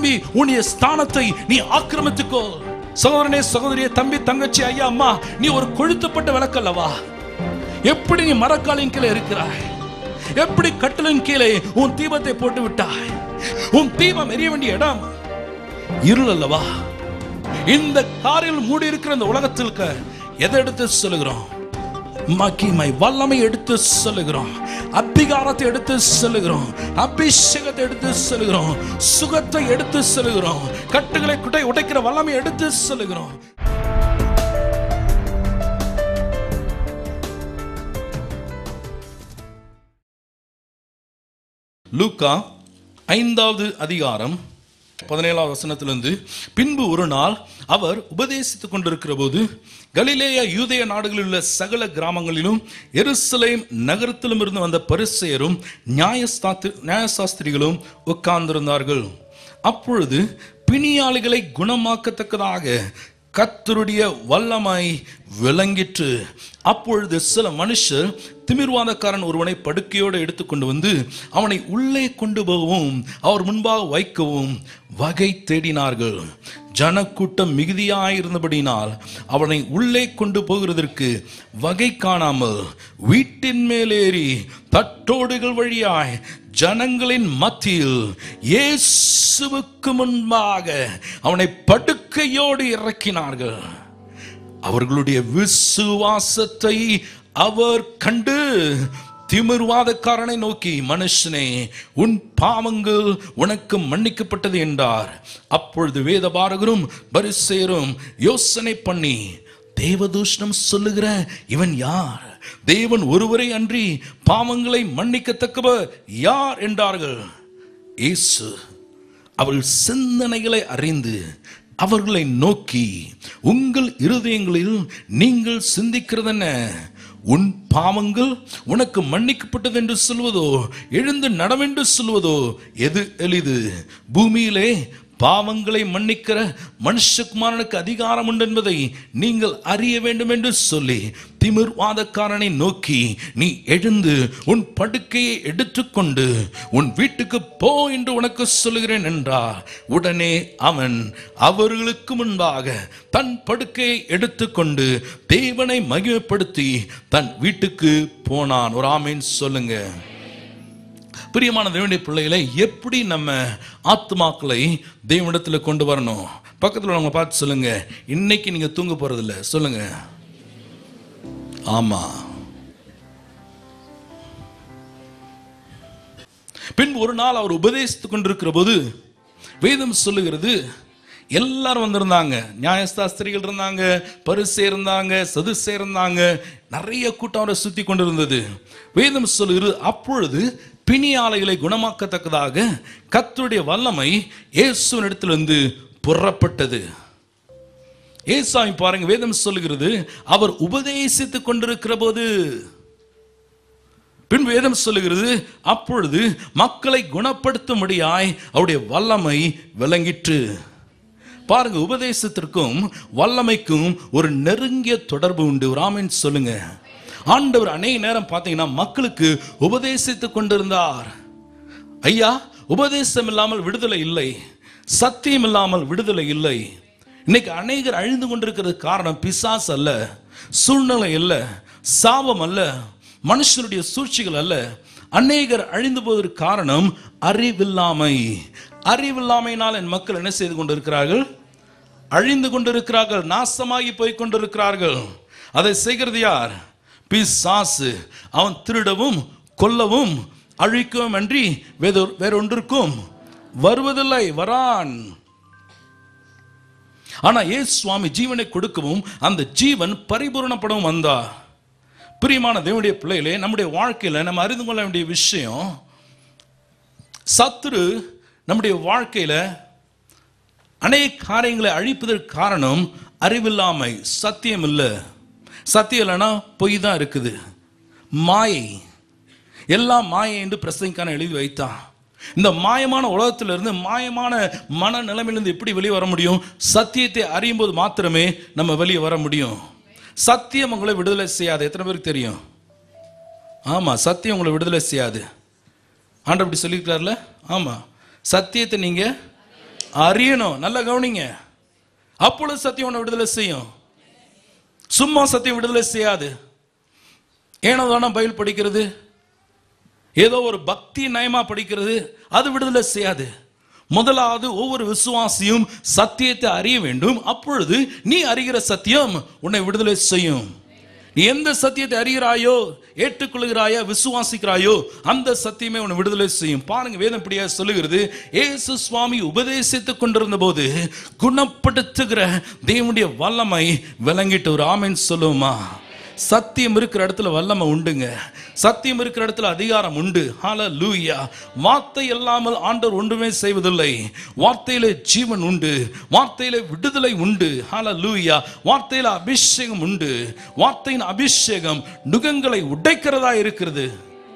திரும்பி உன்னுடைய ஸ்தானத்தை நீ ஆக்கிரமித்துக்கோ சகோதரனே சகோதரியே தம்பி தங்கச்சி ஐயா அம்மா நீ ஒரு கொழுத்தப்பட்ட விளக்கல்லவா எப்படி நீ மரக்காலின் கீழே இருக்கிறாய் எப்படி கட்டலின் கீழே உன் தீபத்தை போட்டு விட்டாய் உன் தீபம் எரிய வேண்டிய இடம் இருள் அல்லவா இந்த காரில் மூடி இருக்கிற இந்த உலகத்திற்கு எதை எடுத்து சொல்லுகிறோம் மகிமை வல்லமை எடுத்து சொல்லுகிறோம் அதிகாரத்தை எடுத்து சொல்லுகிறோம் அபிஷேகத்தை எடுத்து சொல்லுகிறோம் சுகத்தை எடுத்து சொல்லுகிறோம் கட்டுகளை குட்டை உடைக்கிற வல்லமை எடுத்து சொல்லுகிறோம் லூக்கா ஐந்தாவது அதிகாரம் பதினேழாவது வசனத்திலிருந்து பின்பு ஒரு நாள் அவர் உபதேசித்துக் கொண்டிருக்கிற போது கலிலேய யூதேய நாடுகளில் உள்ள சகல கிராமங்களிலும் எருசலேம் நகரத்திலும் இருந்து வந்த பரிசெயரும் நியாயஸ்தாத்து நியாயசாஸ்திரிகளும் உட்கார்ந்திருந்தார்கள் அப்பொழுது பிணியாளிகளை குணமாக்கத்தக்கதாக கத்தருடைய வல்லமை விளங்கிற்று அப்பொழுது சில மனுஷர் திமிர்வாதக்காரன் ஒருவனை படுக்கையோடு எடுத்துக்கொண்டு வந்து அவனை உள்ளே கொண்டு போகவும் அவர் முன்பாக வைக்கவும் வகை தேடினார்கள் ஜனக்கூட்டம் மிகுதியாயிருந்தபடினால் அவனை உள்ளே கொண்டு போகிறதற்கு வகை காணாமல் வீட்டின் மேலேறி தட்டோடுகள் வழியாய் ஜனங்களின் மத்தியில் இயேசுவுக்கு முன்பாக அவனை படுக்கையோடு இறக்கினார்கள் அவர்களுடைய விசுவாசத்தை அவர் கண்டு திமிர்வாதக்காரனை நோக்கி மனுஷனே உன் பாவங்கள் உனக்கு மன்னிக்கப்பட்டது என்றார் அப்பொழுது வேதபாரகரும் பரிசேரும் யோசனை பண்ணி தேவதூஷணம் சொல்லுகிற இவன் யார் தேவன் ஒருவரை அன்றி பாவங்களை மன்னிக்கத்தக்கவர் யார் என்றார்கள் இயேசு அவர்கள் சிந்தனைகளை அறிந்து அவர்களை நோக்கி உங்கள் இருதயங்களில் நீங்கள் சிந்திக்கிறதென்ன உன் பாவங்கள் உனக்கு மன்னிக்கப்பட்டது என்று சொல்வதோ எழுந்து நடவென்று சொல்வதோ எது எளிது பூமியிலே பாவங்களை மன்னிக்கிற மனுஷகுமாரனுக்கு அதிகாரம் உண்டு என்பதை நீங்கள் அறிய வேண்டும் என்று சொல்லி திமிர்வாதக்காரனை நோக்கி நீ எழுந்து உன் படுக்கையை எடுத்துக்கொண்டு உன் வீட்டுக்கு போ என்று உனக்கு சொல்லுகிறேன் என்றார் உடனே அவன் அவர்களுக்கு முன்பாக தன் படுக்கையை எடுத்துக்கொண்டு தேவனை மகிமைப்படுத்தி தன் வீட்டுக்கு போனான் ஒரு ஆமீன் சொல்லுங்க பிரியமான தேவனுடைய பிள்ளைகளை எப்படி நம்ம ஆத்மாக்களை தேவனிடத்துல கொண்டு வரணும் பக்கத்துல உள்ளவங்க பார்த்து சொல்லுங்க இன்னைக்கு நீங்க தூங்க போறதில்ல சொல்லுங்க ஆமா பின்பு ஒரு நாள் அவர் உபதேசித்துக் கொண்டிருக்கிற போது வேதம் சொல்லுகிறது எல்லாரும் வந்திருந்தாங்க நியாயஸ்தாஸ்திரிகள் இருந்தாங்க பரிசே இருந்தாங்க சதுசே இருந்தாங்க நிறைய கூட்டம் அவரை சுத்தி கொண்டிருந்தது வேதம் சொல்லுகிறது அப்பொழுது பிணியாலைகளை குணமாக்கத்தக்கதாக கர்த்தருடைய வல்லமை இயேசுவினிடத்திலிருந்து புறப்பட்டது ஏசாமி பாருங்க வேதம் சொல்லுகிறது அவர் உபதேசித்துக் கொண்டிருக்கிற போது பின் வேதம் சொல்லுகிறது அப்பொழுது மக்களை குணப்படுத்தும்படியாய் அவருடைய வல்லமை விளங்கிற்று பாருங்க உபதேசத்திற்கும் வல்லமைக்கும் ஒரு நெருங்கிய தொடர்பு உண்டு ராமன் சொல்லுங்க ஆண்டவர் அநேக நேரம் பார்த்தீங்கன்னா மக்களுக்கு உபதேசித்துக் கொண்டிருந்தார் ஐயா உபதேசம் இல்லாமல் விடுதலை இல்லை சத்தியம் இல்லாமல் விடுதலை இல்லை இன்னைக்கு அநேகர் அழிந்து கொண்டிருக்கிறது காரணம் பிசாஸ் அல்ல சூழ்நிலை அல்ல சாபம் அல்ல மனுஷனுடைய சூழ்ச்சிகள் அல்ல அநேகர் அழிந்து போவதற்கு காரணம் அறிவில்லாமை அறிவில்லாமையினால் என் மக்கள் என்ன செய்து கொண்டிருக்கிறார்கள் அழிந்து கொண்டிருக்கிறார்கள் நாசமாகி போய் கொண்டிருக்கிறார்கள் அதை செய்கிறது யார் பிசாசு அவன் திருடவும் கொல்லவும் அழிக்கவும் அன்றி வேற வேறொன்றிற்கும் வருவதில்லை வரான் ஆனா ஏசு சுவாமி ஜீவனை கொடுக்கவும் அந்த ஜீவன் பரிபூரணப்படவும் வந்தார் பிரியமான தேவனுடைய பிள்ளைகளே நம்முடைய வாழ்க்கையில நம்ம அறிந்து கொள்ள வேண்டிய விஷயம் சத்துரு நம்முடைய வாழ்க்கையில அநேக காரியங்களை அழிப்பதற்கு காரணம் அறிவில்லாமை சத்தியம் இல்லை சத்தியம் இல்லைன்னா பொய் தான் இருக்குது மாயை எல்லாம் மாயை என்று பிரசங்கிக்கான எழுதி வைத்தான் இந்த மாயமான உலகத்திலிருந்து மாயமான மன நிலைமையிலிருந்து எப்படி வெளியே வர முடியும் சத்தியத்தை அறியும் போது மாத்திரமே நம்ம வெளியே வர முடியும் சத்தியம் உங்களை விடுதலை செய்யாது எத்தனை பேருக்கு தெரியும் ஆமா சத்தியம் உங்களை விடுதலை செய்யாது ஆண்டவர் இப்படி சொல்லியிருக்கிறார்ல ஆமா சத்தியத்தை நீங்க அறியணும் நல்லா கவனிங்க அப்பொழுது சத்தியம் உன்னை விடுதலை செய்யும் சும்மா சத்தியம் விடுதலை செய்யாது ஏனோ தானே பைபிள் படிக்கிறது ஏதோ ஒரு பக்தி நயமா படிக்கிறது அது விடுதலை செய்யாது முதலாவது ஒவ்வொரு விசுவாசியும் சத்தியத்தை அறிய வேண்டும் அப்பொழுது நீ அறிகிற சத்தியம் உன்னை விடுதலை செய்யும் நீ எந்த சத்தியத்தை அறிகிறாயோ ஏற்றுக்கொள்கிறாயோ விசுவாசிக்கிறாயோ அந்த சத்தியமே உன்னை விடுதலை செய்யும் பாருங்க வேதம் இப்படியா சொல்லுகிறது ஏசு சுவாமி உபதேசித்துக் கொண்டிருந்த போது குணப்படுத்துகிற தேவனுடைய வல்லமை விளங்கிட்டு ஒரு ஆமென் சொல்லுவோமா சத்தியம் இருக்கிற இடத்துல வல்லமை உண்டுங்க சத்தியம் இருக்கிற இடத்துல அதிகாரம் உண்டு ஹalleluya வார்த்தை இல்லாமல் ஆண்டவர் ஒன்றுமே செய்வதில்லை வார்த்தையிலே ஜீவன் உண்டு வார்த்தையிலே விடுதலை உண்டு ஹalleluya வார்த்தையில அபிஷேகம் உண்டு வார்த்தையின் அபிஷேகம் நுகங்களை உடைக்கிறதா இருக்கிறது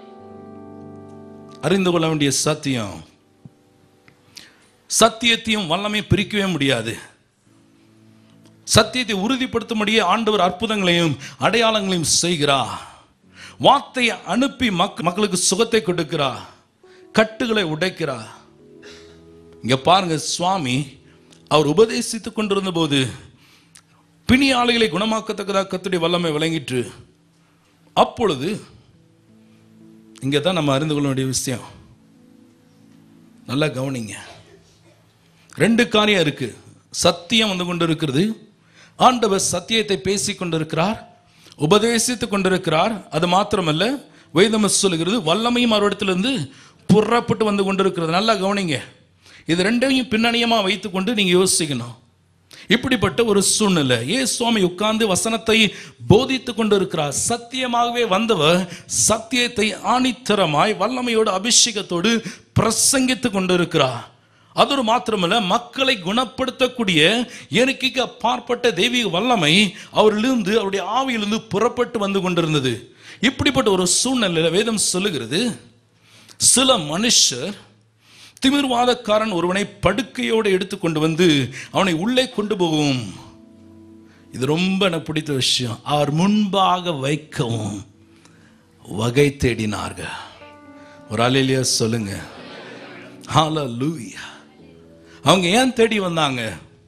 அறிந்து கொள்ள வேண்டிய சத்தியம் சத்தியத்தையும் வல்லமை பிரிக்கவே முடியாது சத்தியத்தை உறுதிப்படுத்தும்படியே ஆண்டவர் அற்புதங்களையும் அடையாளங்களையும் செய்கிறார் வார்த்தையை அனுப்பி மக் மக்களுக்கு சுகத்தை கொடுக்கிறார் கட்டுகளை உடைக்கிறார் இங்க பாருங்க சுவாமி அவர் உபதேசித்துக் கொண்டிருந்த போது பிணியாளிகளை குணமாக்கத்தக்கதாக கத்துடைய வல்லமை விளங்கிற்று அப்பொழுது இங்க தான் நம்ம அறிந்து கொள்ள வேண்டிய விஷயம் நல்லா கவனிங்க ரெண்டு காரியம் இருக்கு சத்தியம் வந்து கொண்டு இருக்கிறது ஆண்டவர் சத்தியத்தை பேசிக் கொண்டிருக்கிறார் உபதேசித்துக் கொண்டிருக்கிறார் அது மாத்திரமல்ல வேதம் சொல்லுகிறது வல்லமையும் அவரிடத்திலிருந்து புறப்பட்டு வந்து கொண்டிருக்கிறது நல்லா கவனிங்க இது ரெண்டையும் பின்னணியமா வைத்துக்கொண்டு நீங்க யோசிக்கணும் இப்படிப்பட்ட ஒரு சூழ்நிலை ஏ சுவாமி உட்கார்ந்து வசனத்தை போதித்துக் கொண்டிருக்கிறார் சத்தியமாகவே வந்தவர் சத்தியத்தை ஆணித்தரமாய் வல்லமையோடு அபிஷேகத்தோடு பிரசங்கித்துக் கொண்டிருக்கிறார் அதோடு மாத்திரமல்ல மக்களை குணப்படுத்தக்கூடிய இயற்கைக்கு அப்பாற்பட்ட தெய்வீக வல்லமை அவரிலிருந்து அவருடைய ஆவியிலிருந்து புறப்பட்டு வந்து கொண்டிருந்தது இப்படிப்பட்ட ஒரு சூழ்நிலையில வேதம் சொல்லுகிறது சில மனுஷர் திமிர்வாதக்காரன் ஒருவனை படுக்கையோடு எடுத்துக்கொண்டு வந்து அவனை உள்ளே கொண்டு போகும் இது ரொம்ப எனக்கு பிடித்த விஷயம் அவர் முன்பாக வைக்கவும் வகை தேடினார்கள் ஒரு அலையிலேயே சொல்லுங்க ஹalleluya அவங்க ஏன் தேடி வந்தாங்க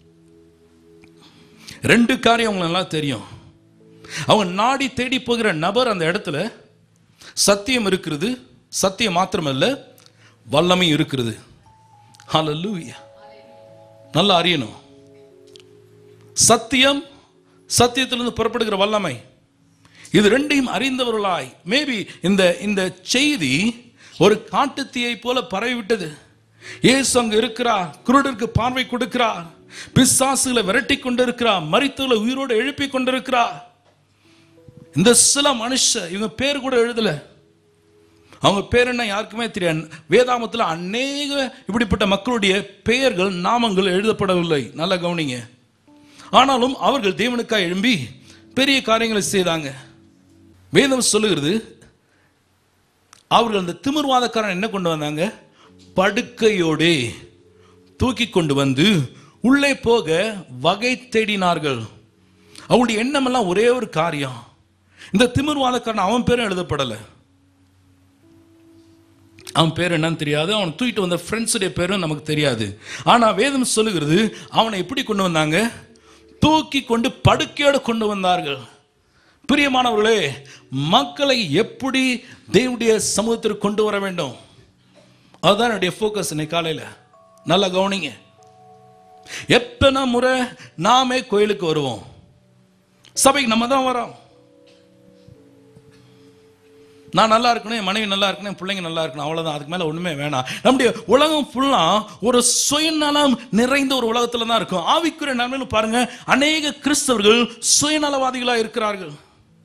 ரெண்டு காரியம் அவங்களுக்கு நல்லா தெரியும் அவங்க நாடி தேடி போகிற நபர் அந்த இடத்துல சத்தியம் இருக்கிறது சத்தியம் மாத்திரமல்ல வல்லமை இருக்கிறது ஹalleluya நல்லா அறியணும் சத்தியம் சத்தியத்திலிருந்து புறப்படுகிற வல்லமை இது ரெண்டையும் அறிந்தவர்களாய் மேபி இந்த இந்த செய்தி ஒரு காட்டுத்தீயை போல பரவிவிட்டது இயேசு அங்க இருக்கிறார் குருடருக்கு பார்வை கொடுக்கிறார் பிசாசுகளை விரட்டி கொண்டிருக்கிறார் மரித்தவர்களை உயிரோடு எழுப்பி கொண்டிருக்கிறார் இந்த சில மனுஷ இவங்க பேர் கூட எழுதல அவங்க பேர் என்ன யாருக்குமே தெரியாது வேதாமத்தில் அநேக இப்படிப்பட்ட மக்களுடைய பெயர்கள் நாமங்கள் எழுதப்படவில்லை நல்லா கவனிங்க ஆனாலும் அவர்கள் தேவனுக்காக எழும்பி பெரிய காரியங்களை செய்தாங்க வேதம் சொல்லுகிறது அவர்கள் அந்த திமிர்வாதக்காரன் என்ன கொண்டு வந்தாங்க படுக்கையோடே தூக்கி கொண்டு வந்து உள்ளே போக வகை தேடினார்கள் அவங்களுடைய எண்ணமெல்லாம் ஒரே ஒரு காரியம் இந்த திமிர்வாதக்காரன் அவன் பேரும் எழுதப்படலை அவன் பேர் என்னன்னு தெரியாது அவன் தூக்கிட்டு வந்த ஃப்ரெண்ட்ஸுடைய பேரும் நமக்கு தெரியாது ஆனா வேதம் சொல்லுகிறது அவனை எப்படி கொண்டு வந்தாங்க தூக்கி கொண்டு படுக்கையோடு கொண்டு வந்தார்கள் பிரியமானவர்களே மக்களை எப்படி தேவனுடைய சமூகத்திற்கு கொண்டு வர வேண்டும் அதுதான் என்னுடைய ஃபோக்கஸ் இன்னைக்கு காலையில் நல்லா கவனிங்க எத்தனை முறை நாமே கோயிலுக்கு வருவோம் சபைக்கு நம்ம தான் வரோம் நான் நல்லா இருக்கணும் என் மனைவி நல்லா இருக்கணும் என் பிள்ளைங்க நல்லா இருக்கணும் அவ்வளவுதான் அதுக்கு மேல ஒண்ணுமே வேணாம் நம்முடைய உலகம் ஃபுல்லா ஒரு சுயநலம் நிறைந்த ஒரு உலகத்துல தான் இருக்கும் ஆவிக்குரிய நன்மையில பாருங்க அநேக கிறிஸ்தவர்கள் சுயநலவாதிகளா இருக்கிறார்கள்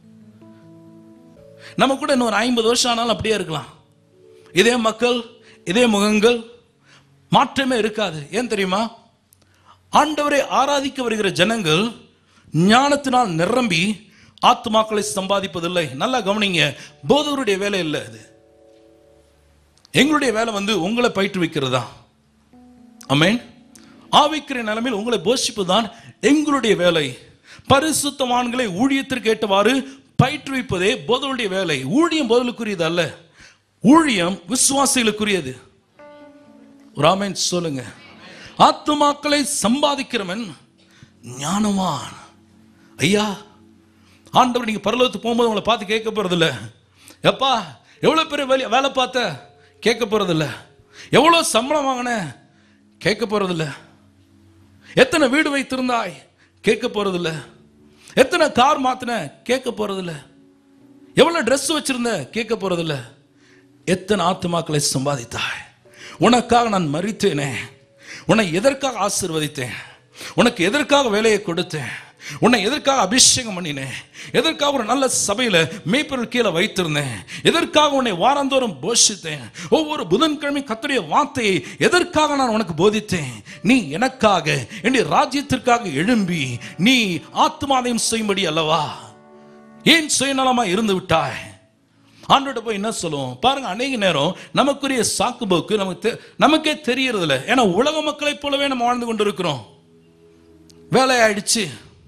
நம்ம கூட இன்னும் ஒரு ஐம்பது வருஷம் ஆனாலும் அப்படியே இருக்கலாம் இதே மக்கள் இதே முகங்கள் மாற்றமே இருக்காது ஏன் தெரியுமா ஆண்டவரை ஆராதிக்க வருகிற ஜனங்கள் ஞானத்தினால் நிரம்பி ஆத்துமாக்களை சம்பாதிப்பதில்லை நல்லா கவனிங்க போதவருடைய வேலை இல்லை அது எங்களுடைய வேலை வந்து உங்களை பயிற்றுவிக்கிறதா அமேன் ஆவிக்கிற நிலைமையில் உங்களை போஷிப்பதுதான் எங்களுடைய வேலை பரிசுத்தவான்களை ஊழியத்திற்கு ஏற்றவாறு பயிற்றுவிப்பதே போதவருடைய வேலை ஊழியம் போதலுக்குரியது அல்ல ஊழியம் விசுவாசிகளுக்குரியது ராமன் சொல்லுங்க ஆத்துமாக்களை சம்பாதிக்கிறவன் ஞானவான் ஐயா ஆண்டவர் நீங்க பரலோகத்துக்கு போகும்போது உங்களை பார்த்து கேட்க போறதில்ல எப்பா எவ்வளவு பெரிய வேலை வேலை பார்த்த கேட்க போறதில்ல எவ்வளவு சம்பளம் வாங்கின கேட்க போறதில்ல எத்தனை வீடு வைத்திருந்தாய் கேட்க போறதில்ல எத்தனை கார் மாத்தின கேட்க போறதில்ல எவ்வளவு ட்ரெஸ் வச்சிருந்த கேட்க போறதில்ல எத்தனை ஆத்துமாக்களை சம்பாதித்தாய் உனக்காக நான் மறித்தேனே உன்னை எதற்காக ஆசீர்வதித்தேன் உனக்கு எதற்காக வேலையை கொடுத்தேன் உன்னை எதற்காக அபிஷேகம் பண்ணினேன் எதற்காக ஒரு நல்ல சபையில மேய்ப்பொருள் கீழே வைத்திருந்தேன் எதற்காக உன்னை வாரந்தோறும் போஷித்தேன் ஒவ்வொரு புதன்கிழமை கத்துடைய வார்த்தையை எதற்காக நான் உனக்கு போதித்தேன் நீ எனக்காக என்னுடைய ராஜ்யத்திற்காக எழும்பி நீ ஆத்மாதயம் செய்யும்படி அல்லவா ஏன் சுயநலமா இருந்து விட்டாய் ஆண்டோட போய் என்ன சொல்லுவோம் பாருங்க அநேக நேரம் நமக்குரிய சாக்கு போக்கு நமக்கு தெ- நமக்கே தெரியறது இல்லை ஏன்னா உலக மக்களைப் போலவே நம்ம வாழ்ந்து கொண்டு இருக்கிறோம் வேலை ஆயிடுச்சு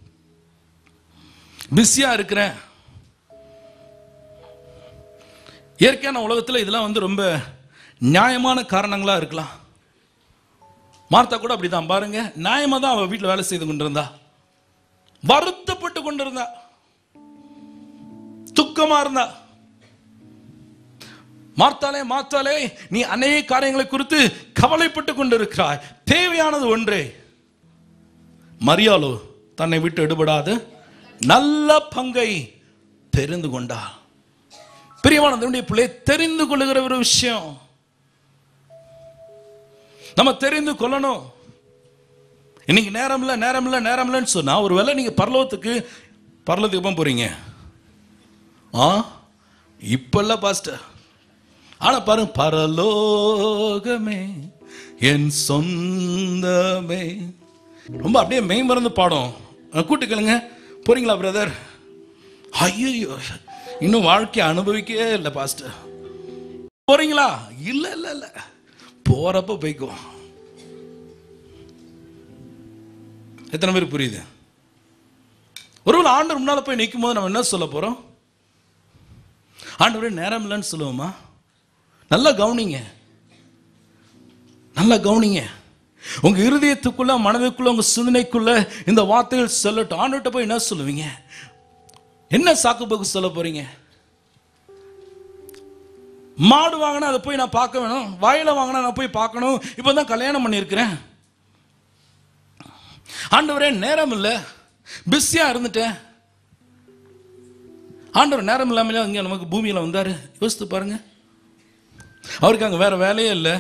பிஸியா இருக்கிறேன் இயற்கையான உலகத்தில் இதெல்லாம் வந்து ரொம்ப நியாயமான காரணங்களா இருக்கலாம் மார்த்தா கூட அப்படிதான் பாருங்க நியாயமா தான் அவ வீட்டில் வேலை செய்து கொண்டிருந்தா வருத்தப்பட்டு கொண்டிருந்தா துக்கமா இருந்தா மார்த்தாலே மார்த்தாலே நீ அநேக காரியங்களை குறித்து கவலைப்பட்டு கொண்டிருக்கிறாய் தேவையானது ஒன்றே மரியாளோ தன்னை விட்டு எடுபடாத நல்ல பங்கை தெரிந்து கொண்டா பிரியமானதனுடைய பிள்ளை தெரிந்து கொள்ளுகிற ஒரு விஷயம் நம்ம தெரிந்து கொள்ளணும் இன்னைக்கு நேரம் இல்லை நேரம் இல்லை நேரம் இல்லைன்னு சொன்னா ஒருவேளை நீங்க பரலோகத்துக்கு பரலோகத்துக்கு எப்போ போறீங்க ஆ இப்பல்ல பாஸ்டர் ஆனா பாருங்க பரலோகமே என் சொந்தமே ரொம்ப அப்படியே மெய் மறந்து பாடும் அஹ் கூட்டு கேளுங்க போறீங்களா பிரதர் ஐயோ இன்னும் வாழ்க்கையை அனுபவிக்கவே இல்லை பாஸ்டர் போறீங்களா இல்ல இல்ல இல்ல போறப்ப போய்க்கோ எத்தனை பேர் புரியுது ஒருவேளை ஆண்டவர் முன்னால போய் நிற்கும் போது நம்ம என்ன சொல்ல போறோம் ஆண்டவரே நேரம் இல்லைன்னு சொல்லுவோமா நல்லா கவனிங்க நல்லா கவனிங்க உங்க இருதயத்துக்குள்ள மனதுக்குள்ள உங்க சிந்தனைக்குள்ள இந்த வார்த்தைகள் சொல்லட்டும் ஆண்டுகிட்ட போய் என்ன சொல்லுவீங்க என்ன சாக்கு போக்கு சொல்ல போறீங்க மாடு வாங்கினா அதை போய் நான் பார்க்க வேணும் வயலை வாங்கினா நான் போய் பார்க்கணும் இப்பதான் கல்யாணம் பண்ணியிருக்கிறேன் ஆண்டவரே நேரம் இல்லை பிஸியா இருந்துட்டேன் ஆண்டவர் நேரம் இல்லாமலே இங்கே நமக்கு பூமியில் வந்தார் யோசித்து பாருங்க அவருக்கு அங்கே வேற வேலையே இல்லை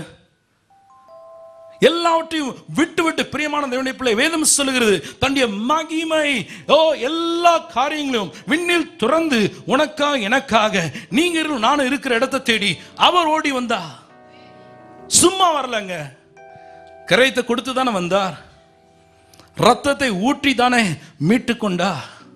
எல்லாவற்றையும் விட்டு விட்டு பிரியமான தேவனுடைய பிள்ளை வேதம் சொல்லுகிறது தன்னுடைய மகிமை ஓ எல்லா காரியங்களையும் விண்ணில் துறந்து உனக்காக எனக்காக நீங்க இரு- நானும் இருக்கிற இடத்தை தேடி அவர் ஓடி வந்தா சும்மா வரலங்க கரையத்தை கொடுத்து தானே வந்தார் ரத்தத்தை ஊற்றி தானே மீட்டு கொண்டா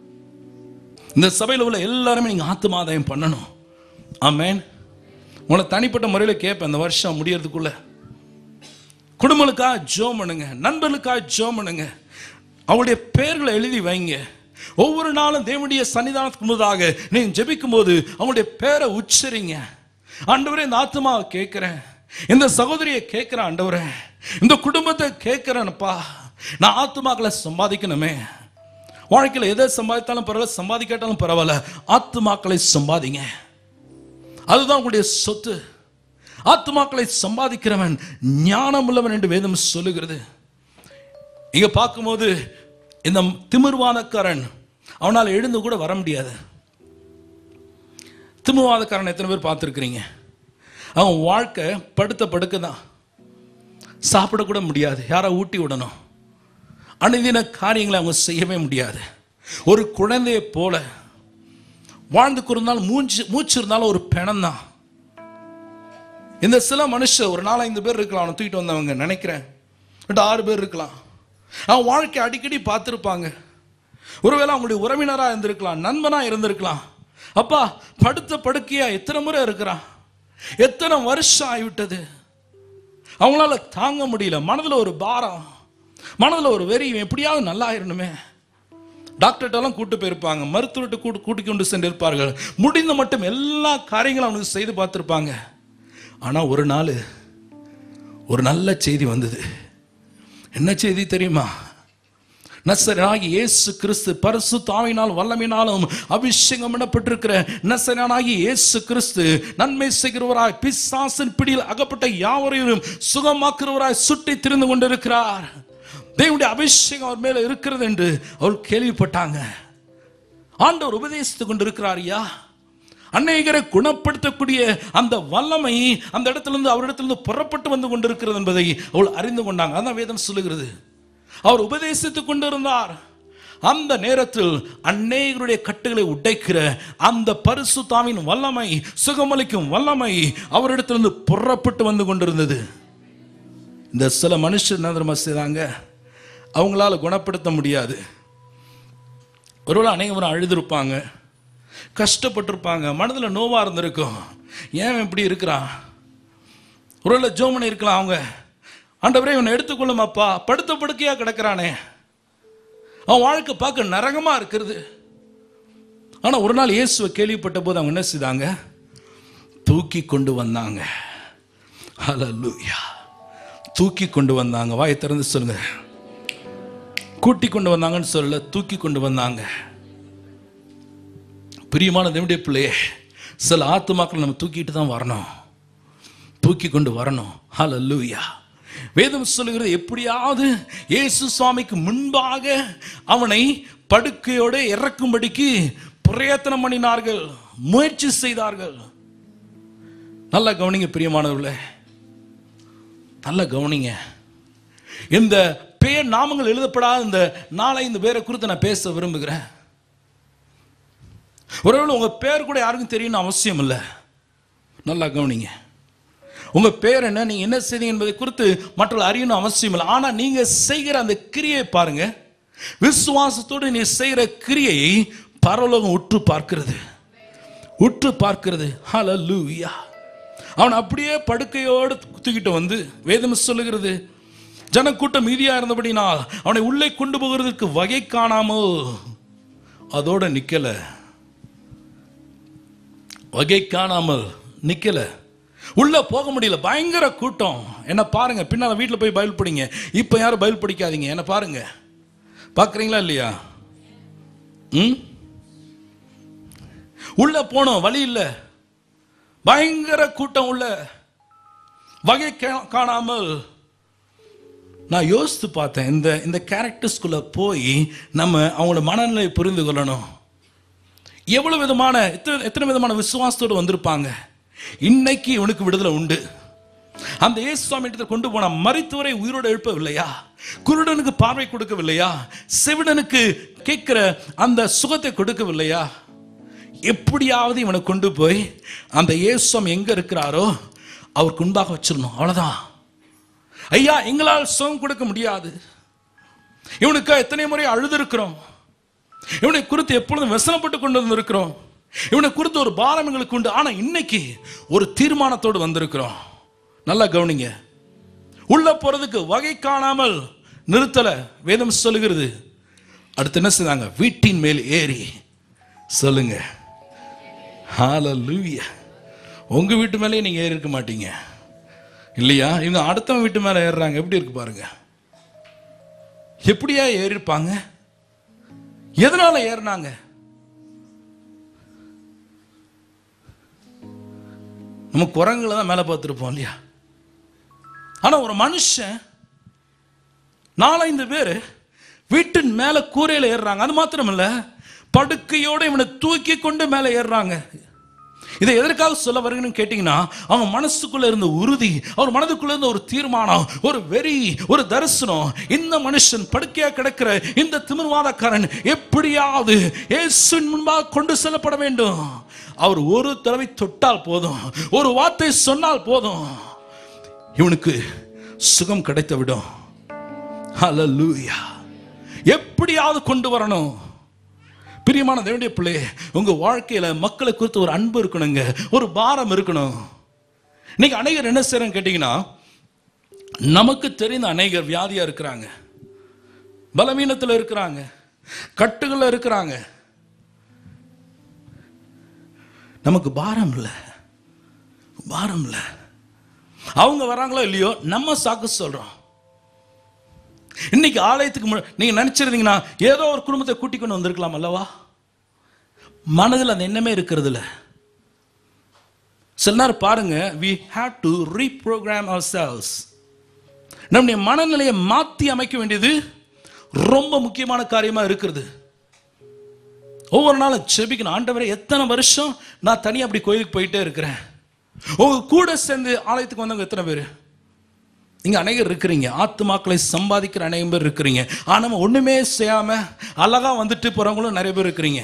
இந்த சபையில் உள்ள எல்லாருமே நீங்க ஆத்துமாதாயம் பண்ணணும் ஆமேன் உங்களை தனிப்பட்ட முறையில் கேட்பேன் இந்த வருஷம் முடியறதுக்குள்ள குடும்பங்களுக்காக ஜோம் பண்ணுங்க நண்பர்களுக்காக ஜோம் பண்ணுங்க அவங்களுடைய பெயர்களை எழுதி வைங்க ஒவ்வொரு நாளும் தேவனுடைய சன்னிதானத்துக்கு முன்னதாக நீங்க ஜெபிக்கும் போது அவங்களுடைய பேரை உச்சரிங்க ஆண்டவரே இந்த ஆத்மாவை கேட்கிறேன் இந்த சகோதரியை கேட்கிறேன் ஆண்டவரே இந்த குடும்பத்தை கேட்கிறேன்ப்பா நான் ஆத்மாக்களை சம்பாதிக்கணுமே வாழ்க்கையில் எதை சம்பாதித்தாலும் பரவாயில்ல சம்பாதிக்காட்டாலும் பரவாயில்ல ஆத்மாக்களை சம்பாதிங்க அதுதான் உங்களுடைய சொத்து ஆத்மாக்களை சம்பாதிக்கிறவன் ஞானம் உள்ளவன் என்று வேதம் சொல்லுகிறது இங்க பார்க்கும்போது இந்த திமிர்வாதக்காரன் அவனால் எழுந்து கூட வர முடியாது திமிர்வாதக்காரன் எத்தனை பேர் பார்த்துருக்கிறீங்க அவன் வாழ்க்கை படுத்த படுக்க தான் சாப்பிடக்கூட முடியாது யாரா ஊட்டி விடணும் அனுதின காரியங்களை அவங்க செய்யவே முடியாது ஒரு குழந்தையை போல வாழ்ந்து இருந்தாலும் மூச்சு மூச்சு இருந்தாலும் ஒரு பிணம் தான் இந்த சில மனுஷன் ஒரு நாலஞ்சு பேர் இருக்கலாம் அவனை தூக்கிட்டு வந்தவங்க நினைக்கிறேன் ரெண்டு ஆறு பேர் இருக்கலாம் அவன் வாழ்க்கை அடிக்கடி பார்த்துருப்பாங்க ஒருவேளை அவங்களுடைய உறவினரா இருந்திருக்கலாம் நண்பனா இருந்திருக்கலாம் அப்பா படுத்த படுக்கையா எத்தனை முறை இருக்கிறான் எத்தனை வருஷம் ஆகிவிட்டது அவங்களால தாங்க முடியல மனதுல ஒரு பாரம் மனதுல ஒரு வெறி இவன் எப்படியாவது நல்லா ஆயிரணுமே டாக்டர்கிட்டலாம் கூட்டு போயிருப்பாங்க மருத்துவர்கிட்ட கூட்டு கூட்டிக் கொண்டு சென்றிருப்பார்கள் முடிந்த மட்டும் எல்லா காரியங்களும் அவனுக்கு செய்து பார்த்திருப்பாங்க ஆனா ஒரு நாள் ஒரு நல்ல செய்தி வந்தது என்ன செய்தி தெரியுமா நசரனாகி இயேசு கிறிஸ்து பரிசு தாவினால் வல்லமினாலும் அபிஷேகம் பண்ணப்பட்டிருக்கிற நசரனாகி இயேசு கிறிஸ்து நன்மை செய்கிறவராய் பிசாசின் பிடியில் அகப்பட்ட யாவரையும் சுகமாக்குறவராய் சுட்டி திரிந்து கொண்டிருக்கிறார் தேவனுடைய அபிஷேகம் அவர் மேல இருக்கிறது என்று அவர் கேள்விப்பட்டாங்க ஆண்டவர் உபதேசித்துக் கொண்டிருக்கிறார் ஐயா அநேகரை குணப்படுத்தக்கூடிய அந்த வல்லமை அந்த இடத்திலிருந்து அவரிடத்திலிருந்து புறப்பட்டு வந்து கொண்டிருக்கிறது என்பதை அவள் அறிந்து கொண்டாங்க அதான் வேதம் சொல்லுகிறது அவர் உபதேசித்துக் கொண்டிருந்தார் அந்த நேரத்தில் அநேகருடைய கட்டுகளை உடைக்கிற அந்த பரிசுத்தாவின் வல்லமை சுகமளிக்கும் வல்லமை அவரிடத்திலிருந்து புறப்பட்டு வந்து கொண்டிருந்தது இந்த சில மனுஷர் என்ன தெரியுமா செய்றாங்க அவங்களால குணப்படுத்த முடியாது ஒருவேளை அநேகரும் அழுதுருப்பாங்க கஷ்டப்பட்டிருப்பாங்க மனதில் நோவா இருந்திருக்கும் ஏன் இவன் இப்படி இருக்கிறான் ஒருவேளை ஜோமனை இருக்கலாம் அவங்க ஆண்டவரே இவனை எடுத்துக்கொள்ளுமாப்பா படுத்த படுக்கையா கிடக்கிறானே அவன் வாழ்க்கை பார்க்க நரகமா இருக்கிறது ஆனா ஒரு நாள் இயேசுவை கேள்விப்பட்ட போது அவங்க என்ன செய்தாங்க தூக்கி கொண்டு வந்தாங்க ஹalleluya தூக்கி கொண்டு வந்தாங்க வாயை திறந்து சொல்லுங்க கூட்டி கொண்டு வந்தாங்கன்னு சொல்லல தூக்கி கொண்டு வந்தாங்க பிரியமான தேவனுடைய பிள்ளையே சில ஆத்துமாக்கள் நம்ம தூக்கிட்டு தான் வரணும் தூக்கி கொண்டு வரணும் ஹalleluya வேதம் சொல்லுகிறது எப்படியாவது இயேசு சுவாமிக்கு முன்பாக அவனை படுக்கையோடு இறக்கும்படிக்கு பிரயத்தனம் பண்ணினார்கள் முயற்சி செய்தார்கள் நல்லா கவனிங்க பிரியமானவர்களே நல்லா கவனிங்க இந்த பேர் நாமங்கள் எழுதப்படாத இந்த நாளை இந்த பேரை குறித்து நான் பேச விரும்புகிறேன் ஒருவேளை உங்க பேர் கூட யாருக்கும் தெரியணும் அவசியம் இல்லை நல்லா கவனிங்க உங்க பேர் என்ன நீங்க என்ன செய்தீங்க என்பதை குறித்து மற்றவர்கள் அறியணும் அவசியம் இல்லை ஆனா நீங்க செய்கிற அந்த கிரியை பாருங்க விசுவாசத்தோடு நீ செய்கிற கிரியையை பரலோகம் உற்று பார்க்கிறது உற்று பார்க்கிறது ஹalleluya அவன் அப்படியே படுக்கையோடு தூக்கிட்டு வந்து வேதம் சொல்லுகிறது ஜனக்கூட்டம் மீதியா இருந்தபடினால் அவனை உள்ளே கொண்டு போகிறதுக்கு வகை காணாமல் அதோட நிக்கல வகை காணாமல் நிக்கல உள்ள போக முடியல பயங்கர கூட்டம் என்ன பாருங்க பின்னால வீட்டில் போய் பயில் படிங்க இப்போ யாரும் பயில் படிக்காதீங்க என்ன பாருங்க பார்க்குறீங்களா இல்லையா ம் உள்ள போனோம் வழி இல்லை பயங்கர கூட்டம் உள்ள வகை கா- காணாமல் நான் யோசித்து பார்த்தேன் இந்த இந்த கேரக்டர்ஸ்குள்ள போய் நம்ம அவங்களோட மனநிலை புரிந்து கொள்ளணும் எவ்வளவு விதமான எத்தனை எத்தனை விதமான விசுவாசத்தோடு வந்திருப்பாங்க இன்னைக்கு இவனுக்கு விடுதலை உண்டு அந்த இயேசு சுவாமி இடத்துல கொண்டு போன மரித்தவரை உயிரோடு எழுப்பவில்லையா குருடனுக்கு பார்வை கொடுக்கவில்லையா செவிடனுக்கு கேட்கிற அந்த சுகத்தை கொடுக்கவில்லையா எப்படியாவது இவனை கொண்டு போய் அந்த இயேசு சுவாமி எங்க இருக்கிறாரோ அவருக்கு முன்பாக வச்சிடணும் அவ்வளவுதான் ஐயா எங்களால் சுகம் கொடுக்க முடியாது இவனுக்கு எத்தனை முறை அழுது இவனை குறித்து எப்பொழுதும் व्यसனப்பட்டு கொண்டு வந்திருக்கிறோம் இவனை குறித்து ஒரு பாரம் எங்களுக்கு உண்டு ஆனா இன்னைக்கு ஒரு தீர்மானத்தோடு வந்திருக்கிறோம் நல்லா கவனிங்க உள்ள போறதுக்கு வகை காணாமல் நிறுத்தல வேதம் சொல்லுகிறது அடுத்து என்ன செய்தாங்க வீட்டின் மேல் ஏறி சொல்லுங்க ஹalleluya உங்க வீட்டு மேலே நீங்க ஏறி இருக்க மாட்டீங்க இல்லையா இவங்க அடுத்தவன் வீட்டு மேல ஏறுறாங்க எப்படி இருக்கு பாருங்க எப்படியா ஏறி இருப்பாங்க எதனால ஏறினாங்க நம்ம குரங்குல தான் மேலே பார்த்துருப்போம் இல்லையா ஆனா ஒரு மனுஷன் நாலஞ்சு பேர் வீட்டின் மேல கூரையில ஏறுறாங்க அது மாத்திரமல்ல படுக்கையோட இவனை தூக்கி கொண்டு மேலே ஏறுறாங்க இதை எதற்காக சொல்ல வருகிறேன்னு கேட்டீங்கன்னா அவங்க மனசுக்குள்ள இருந்த உறுதி அவர் மனதுக்குள்ள இருந்த ஒரு தீர்மானம் ஒரு வெறி ஒரு தரிசனம் இந்த மனுஷன் படுக்கையா கிடக்கிற இந்த திமிர்வாதக்காரன் எப்படியாவது இயேசுவின் முன்பாக கொண்டு செல்லப்பட வேண்டும் அவர் ஒரு தடவை தொட்டால் போதும் ஒரு வார்த்தை சொன்னால் போதும் இவனுக்கு சுகம் கிடைத்து விடும் ஹalleluya எப்படியாவது கொண்டு வரணும் பிரியமான தேவனுடைய பிள்ளை உங்க வாழ்க்கையில மக்களை குறித்து ஒரு அன்பு இருக்கணுங்க ஒரு பாரம் இருக்கணும் இன்னைக்கு அநேகர் என்ன செய்யறேன்னு கேட்டீங்கன்னா நமக்கு தெரிந்த அநேகர் வியாதியா இருக்கிறாங்க பலவீனத்துல இருக்கிறாங்க கட்டுகள்ல இருக்கிறாங்க நமக்கு பாரம் இல்லை பாரம் இல்லை அவங்க வராங்களோ இல்லையோ நம்ம சாக்கு சொல்றோம் இன்னைக்கு ஆலயத்துக்கு மு- நீங்க நினைச்சிருந்தீங்கன்னா ஏதோ ஒரு குடும்பத்தை கூட்டிக் கொண்டு வந்திருக்கலாம் அல்லவா மனதில் அந்த எண்ணமே இருக்கிறது இல்ல சில நேரம் பாருங்க we have to reprogram ourselves நம்முடைய மனநிலையை மாத்தி அமைக்க வேண்டியது ரொம்ப முக்கியமான காரியமா இருக்கிறது ஒவ்வொரு நாளும் செபிக்கணும் ஆண்டவரே எத்தனை வருஷம் நான் தனியா அப்படி கோயிலுக்கு போயிட்டே இருக்கிறேன் உங்க கூட சேர்ந்து ஆலயத்துக்கு வந்தவங்க எத்தனை பேர் இங்க அநேகர் இருக்கிறீங்க ஆத்துமாக்களை சம்பாதிக்கிற அநேகம் பேர் இருக்கிறீங்க ஆனா நம்ம ஒண்ணுமே செய்யாம அழகா வந்துட்டு போறவங்களும் நிறைய பேர் இருக்கிறீங்க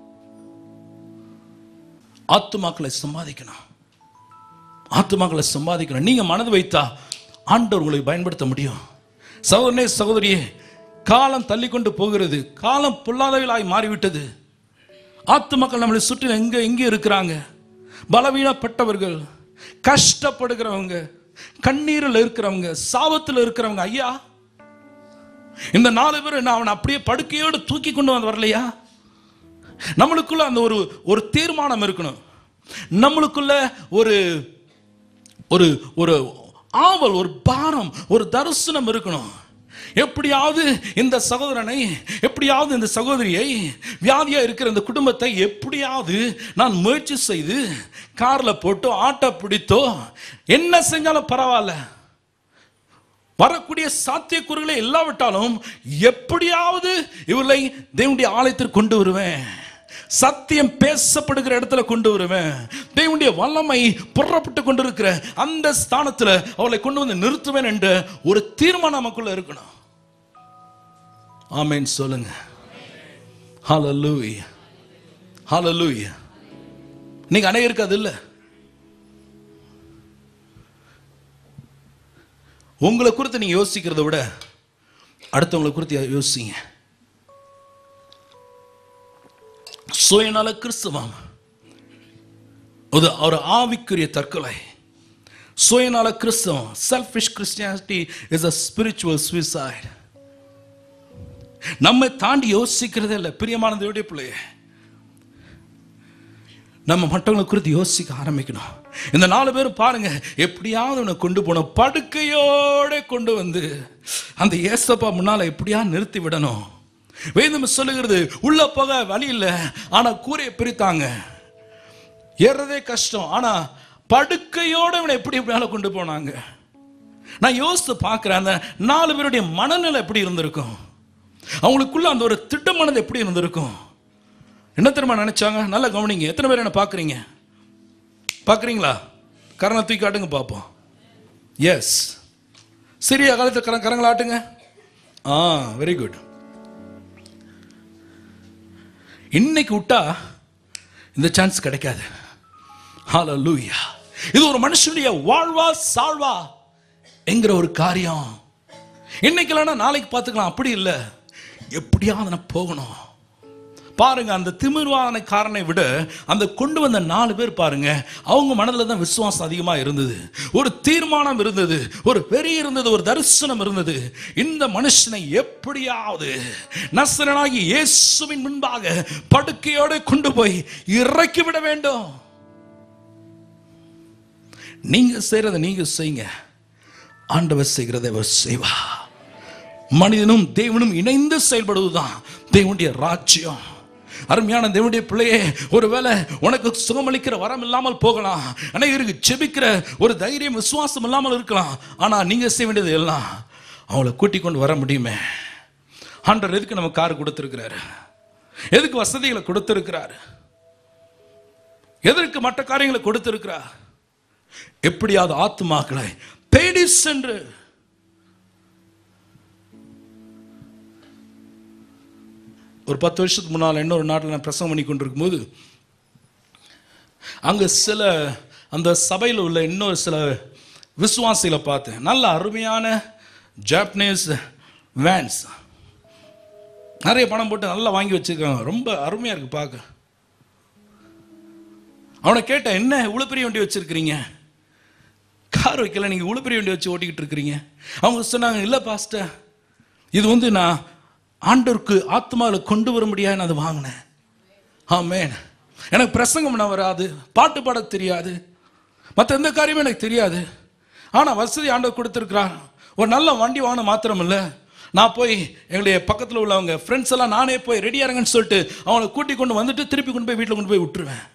ஆத்துமாக்களை சம்பாதிக்கணும் ஆத்துமாக்களை சம்பாதிக்கணும் நீங்க மனது வைத்தா ஆண்டவர் உங்களை பயன்படுத்த முடியும் சகோதரனே சகோதரியே காலம் தள்ளி கொண்டு போகிறது காலம் பொல்லாதவர்களாய் மாறிவிட்டது ஆத்துமாக்கள் நம்மளை சுற்றி எங்க எங்க இருக்கிறாங்க பலவீனப்பட்டவர்கள் கஷ்டப்படுகிறவங்க கண்ணீரில் இருக்கிறவங்க சாபத்தில் இருக்கிறவங்க ஐயா இந்த நாலு பேர் நான் அவனை அப்படியே படுக்கையோடு தூக்கி கொண்டு வந்து வரலையா நம்மளுக்குள்ள அந்த ஒரு ஒரு தீர்மானம் இருக்கணும் நம்மளுக்குள்ள ஒரு ஒரு ஒரு ஆவல் ஒரு பாரம் ஒரு தரிசனம் இருக்கணும் எப்படியாவது இந்த சகோதரனை எப்படியாவது இந்த சகோதரியை வியாதியா இருக்கிற இந்த குடும்பத்தை எப்படியாவது நான் முயற்சி செய்து கார்ல போட்டோ ஆட்டோ பிடித்தோ என்ன செஞ்சாலும் பரவாயில்ல வரக்கூடிய சாத்தியக்கூறுகளை இல்லாவிட்டாலும் எப்படியாவது இவர்களை தேவனுடைய ஆலயத்திற்கு கொண்டு வருவேன் சத்தியம் பேசப்படுகிற இடத்துல கொண்டு வருவேன் தேவனுடைய வல்லமை புறப்பட்டு கொண்டிருக்கிற அந்த ஸ்தானத்துல அவளை கொண்டு வந்து நிறுத்துவேன் என்ற ஒரு தீர்மானம் நமக்குள்ள இருக்கணும் ஆமென் சொல்லுங்க ஹalleluya ஹalleluya நீங்க அநேகருக்கு அது இல்லை உங்களை குறித்து நீங்க யோசிக்கிறத விட அடுத்தவங்களை குறித்து யோசிங்க சுயநல கிறிஸ்தவம் ஒரு ஒரு ஆவிக்குரிய தற்கொலை சுயநல கிறிஸ்தவம் selfish Christianity is a spiritual suicide நம்மை தாண்டி யோசிக்கிறதே இல்லை பிரியமான தேவடைய பிள்ளையே நம்ம மற்றவங்களை குறித்து யோசிக்க ஆரம்பிக்கணும் இந்த நாலு பேரும் பாருங்க எப்படியாவது உன்னை கொண்டு போனோம் படுக்கையோட கொண்டு வந்து அந்த ஏசப்பா முன்னால எப்படியா நிறுத்தி விடணும் வேதம் சொல்லுகிறது உள்ள போக வழி இல்லை ஆனா கூரையை பிரித்தாங்க ஏறதே கஷ்டம் ஆனா படுக்கையோட இவனை எப்படி எப்படியால கொண்டு போனாங்க நான் யோசித்து பார்க்கிறேன் அந்த நாலு பேருடைய மனநிலை எப்படி இருந்திருக்கும் அவங்களுக்குள்ள அந்த ஒரு திட்டமானது எப்படி இருந்திருக்கும் என்ன தெரியுமா நினைச்சாங்க நல்லா கவனிங்க எத்தனை பேர் என்ன பார்க்குறீங்க பார்க்குறீங்களா கரணை தூக்கி காட்டுங்க பார்ப்போம் எஸ் சிறிய காலத்தில் கர கரங்களை ஆட்டுங்க ஆ வெரி குட் இன்னைக்கு விட்டா இந்த சான்ஸ் கிடைக்காது ஹalleluya இது ஒரு மனுஷனுடைய வாழ்வா சாழ்வா என்கிற ஒரு காரியம் இன்னைக்கு இல்லைன்னா நாளைக்கு பார்த்துக்கலாம் அப்படி இல்லை எப்படியாவது நான் போகணும் பாருங்க அந்த திமிர்வாதனைக்காரனை விட அந்த கொண்டு வந்த நாலு பேர் பாருங்க அவங்க மனதில் தான் விசுவாசம் அதிகமாக இருந்தது ஒரு தீர்மானம் இருந்தது ஒரு வெறி இருந்தது ஒரு தரிசனம் இருந்தது இந்த மனுஷனை எப்படியாவது நசரனாகி இயேசுவின் முன்பாக படுக்கையோடு கொண்டு போய் இறக்கி விட வேண்டும் நீங்க செய்யறதை நீங்க செய்யுங்க ஆண்டவர் செய்கிறதை அவர் செய்வா மனிதனும் தேவனும் இணைந்து செயல்படுவதுதான் தேவனுடைய ராஜ்யம் அருமையான தேவனுடைய பிள்ளையே ஒருவேளை உனக்கு சுகமளிக்கிற வரம் இல்லாமல் போகலாம் அனைவருக்கு செபிக்கிற ஒரு தைரியம் விசுவாசம் இல்லாமல் இருக்கலாம் ஆனா நீங்க செய்ய வேண்டியது எல்லாம் அவங்கள கூட்டிக் கொண்டு வர முடியுமே ஆண்டவர் எதுக்கு நம்ம கார் கொடுத்திருக்கிறாரு எதுக்கு வசதிகளை கொடுத்திருக்கிறாரு எதற்கு மற்ற காரியங்களை கொடுத்திருக்கிறார் எப்படியாவது ஆத்துமாக்களை தேடி சென்று ஒரு பத்து வருஷத்துக்கு முன்னால் இன்னொரு நாட்டில் நான் பிரசவம் பண்ணி கொண்டிருக்கும் போது அங்கே சில அந்த சபையில் உள்ள இன்னொரு சில விசுவாசிகளை பார்த்தேன் நல்ல அருமையான ஜாப்பனீஸ் வேன்ஸ் நிறைய பணம் போட்டு நல்லா வாங்கி வச்சிருக்காங்க ரொம்ப அருமையாக இருக்கு பார்க்க அவனை கேட்டேன் என்ன இவ்வளோ பெரிய வண்டி வச்சிருக்கிறீங்க கார் வைக்கல நீங்கள் இவ்வளோ பெரிய வண்டி வச்சு ஓட்டிக்கிட்டு இருக்கிறீங்க அவங்க சொன்னாங்க இல்லை பாஸ்டர் இது வந்து நான் ஆண்டவருக்கு ஆத்மாவில் கொண்டு வர முடியாது நான் அதை வாங்கினேன் ஆமேன் எனக்கு பிரசங்கம் பண்ண வராது பாட்டு பாட தெரியாது மற்ற எந்த காரியமும் எனக்கு தெரியாது ஆனால் வசதி ஆண்டவர் கொடுத்துருக்கிறார் ஒரு நல்ல வண்டி வாங்க மாத்திரம் இல்லை நான் போய் எங்களுடைய பக்கத்தில் உள்ளவங்க ஃப்ரெண்ட்ஸ் எல்லாம் நானே போய் ரெடியா இருங்கன்னு சொல்லிட்டு அவங்கள கூட்டி கொண்டு வந்துட்டு திருப்பி கொண்டு போய் வீட்டில் கொண்டு போய் விட்டுருவேன்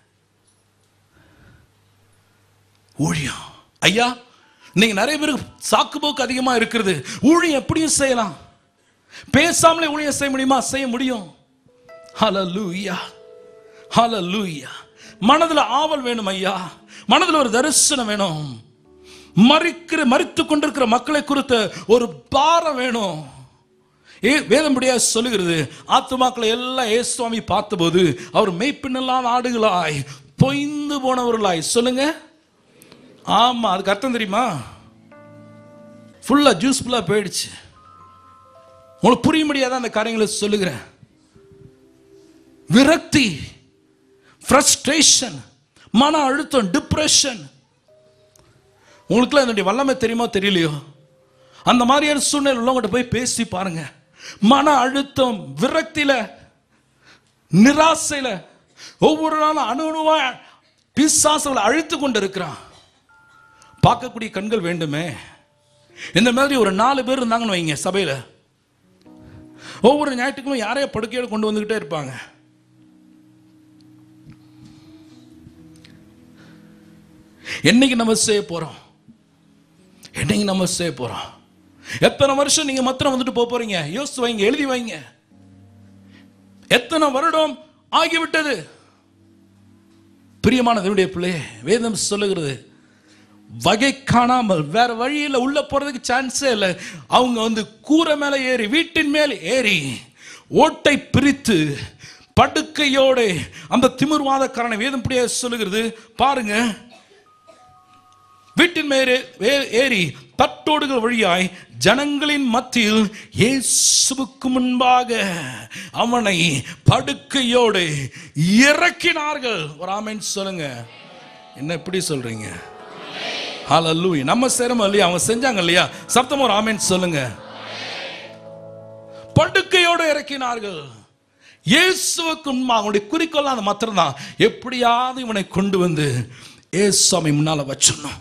ஊழியம் ஐயா நீங்க நிறைய பேருக்கு சாக்கு போக்கு அதிகமா இருக்கிறது ஊழியம் எப்படியும் செய்யலாம் பேசாமலே ஊழியம் செய்ய முடியுமா செய்ய முடியும் ஹalleluya ஹalleluya மனதுல ஆவல் வேணும் ஐயா மனதுல ஒரு தரிசனம் வேணும் மறிக்கிற மறித்து கொண்டிருக்கிற மக்களை குறித்த ஒரு பாரம் வேணும் ஏ வேதம்படியா சொல்லுகிறது ஆத்துமாக்களை எல்லாம் ஏ சுவாமி பார்த்தபோது அவர் மெய்ப்பின்னெல்லாம் ஆடுகளாய் பொய்ந்து போனவர்களாய் சொல்லுங்க ஆமா அதுக்கு அர்த்தம் தெரியுமா ஃபுல்லா ஜூஸ் ஃபுல்லா போயிடுச்சு உங்களுக்கு புரிய முடியாத அந்த காரியங்களை சொல்லுகிறேன் விரக்தி ஃப்ரஸ்ட்ரேஷன் மன அழுத்தம் டிப்ரெஷன் உங்களுக்குலாம் என்னுடைய வல்லமை தெரியுமோ தெரியலையோ அந்த மாதிரியான சூழ்நிலை உள்ளவங்ககிட்ட போய் பேசி பாருங்க மன அழுத்தம் விரக்தியில நிராசையில ஒவ்வொரு நாளும் அணு அணுவா பிசாசுகளை அழுத்து கொண்டு இருக்கிறான் பார்க்கக்கூடிய கண்கள் வேண்டுமே இந்த மாதிரி ஒரு நாலு பேர் இருந்தாங்கன்னு வைங்க சபையில ஒவ்வொரு ஞாயிற்றுக்கும் யாரையோ படுக்கையோட கொண்டு வந்துகிட்டே இருப்பாங்க என்னைக்கு நம்ம செய்ய போறோம் என்னைக்கு நம்ம செய்ய போறோம் எத்தனை வருஷம் நீங்க மாத்திரம் வந்துட்டு போக போறீங்க யோசிச்சு வைங்க எழுதி வைங்க எத்தனை வருடம் ஆகிவிட்டது பிரியமான தேவனுடைய பிள்ளையே வேதம் சொல்லுகிறது வகை காணாமல் வேற வழியில் உள்ள போறதுக்கு சான்ஸே இல்லை அவங்க வந்து கூரை மேல ஏறி வீட்டின் மேல் ஏறி ஓட்டை பிரித்து படுக்கையோட அந்த திமிர்வாதக்காரனை வேதம் படியா சொல்லுகிறது பாருங்க வீட்டின் மேலே வே- ஏறி தட்டோடுகள் வழியாய் ஜனங்களின் மத்தியில் இயேசுவுக்கு முன்பாக அவனை படுக்கையோடு இறக்கினார்கள் ஒரு ஆமென் சொல்லுங்க என்ன எப்படி சொல்றீங்க ஹalleluya நம்ம செய்றோம் இல்லையா அவங்க செஞ்சாங்க இல்லையா சத்தமா ஒரு ஆமென் சொல்லுங்க படுக்கையோடு இறக்கினார்கள் இயேசுவுக்கு முன்பாக அவனுடைய குறிக்கோள் அது மாத்திரம்தான் எப்படியாவது இவனை கொண்டு வந்து ஏசாமி முன்னால வச்சிடணும்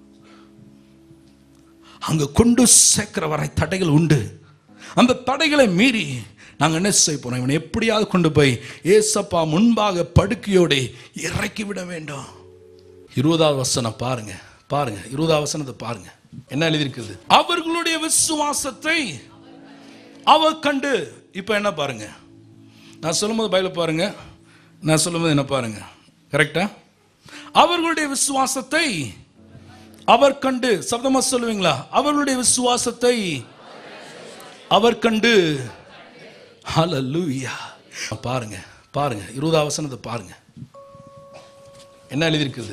அங்க கொண்டு சேர்க்கிற வரை தடைகள் உண்டு அந்த தடைகளை மீறி நாங்க என்ன செய்ய போறோம் இவனை எப்படியாவது கொண்டு போய் ஏசப்பா முன்பாக படுக்கையோடு இறக்கி விட வேண்டும் இருபதாவது வசனம் பாருங்க பாருங்க இருபதாவது வசனத்தை பாருங்க என்ன எழுதியிருக்குது அவர்களுடைய விசுவாசத்தை அவர் கண்டு இப்போ என்ன பாருங்க நான் சொல்லும்போது பயில பாருங்க நான் சொல்லும்போது என்ன பாருங்க கரெக்டா அவர்களுடைய விசுவாசத்தை அவர் கண்டு சப்தமா சொல்லுவீங்களா அவர்களுடைய விசுவாசத்தை அவர் கண்டு ஹalleluya பாருங்க பாருங்க இருபதாவது வசனத்தை பாருங்க என்ன எழுதியிருக்குது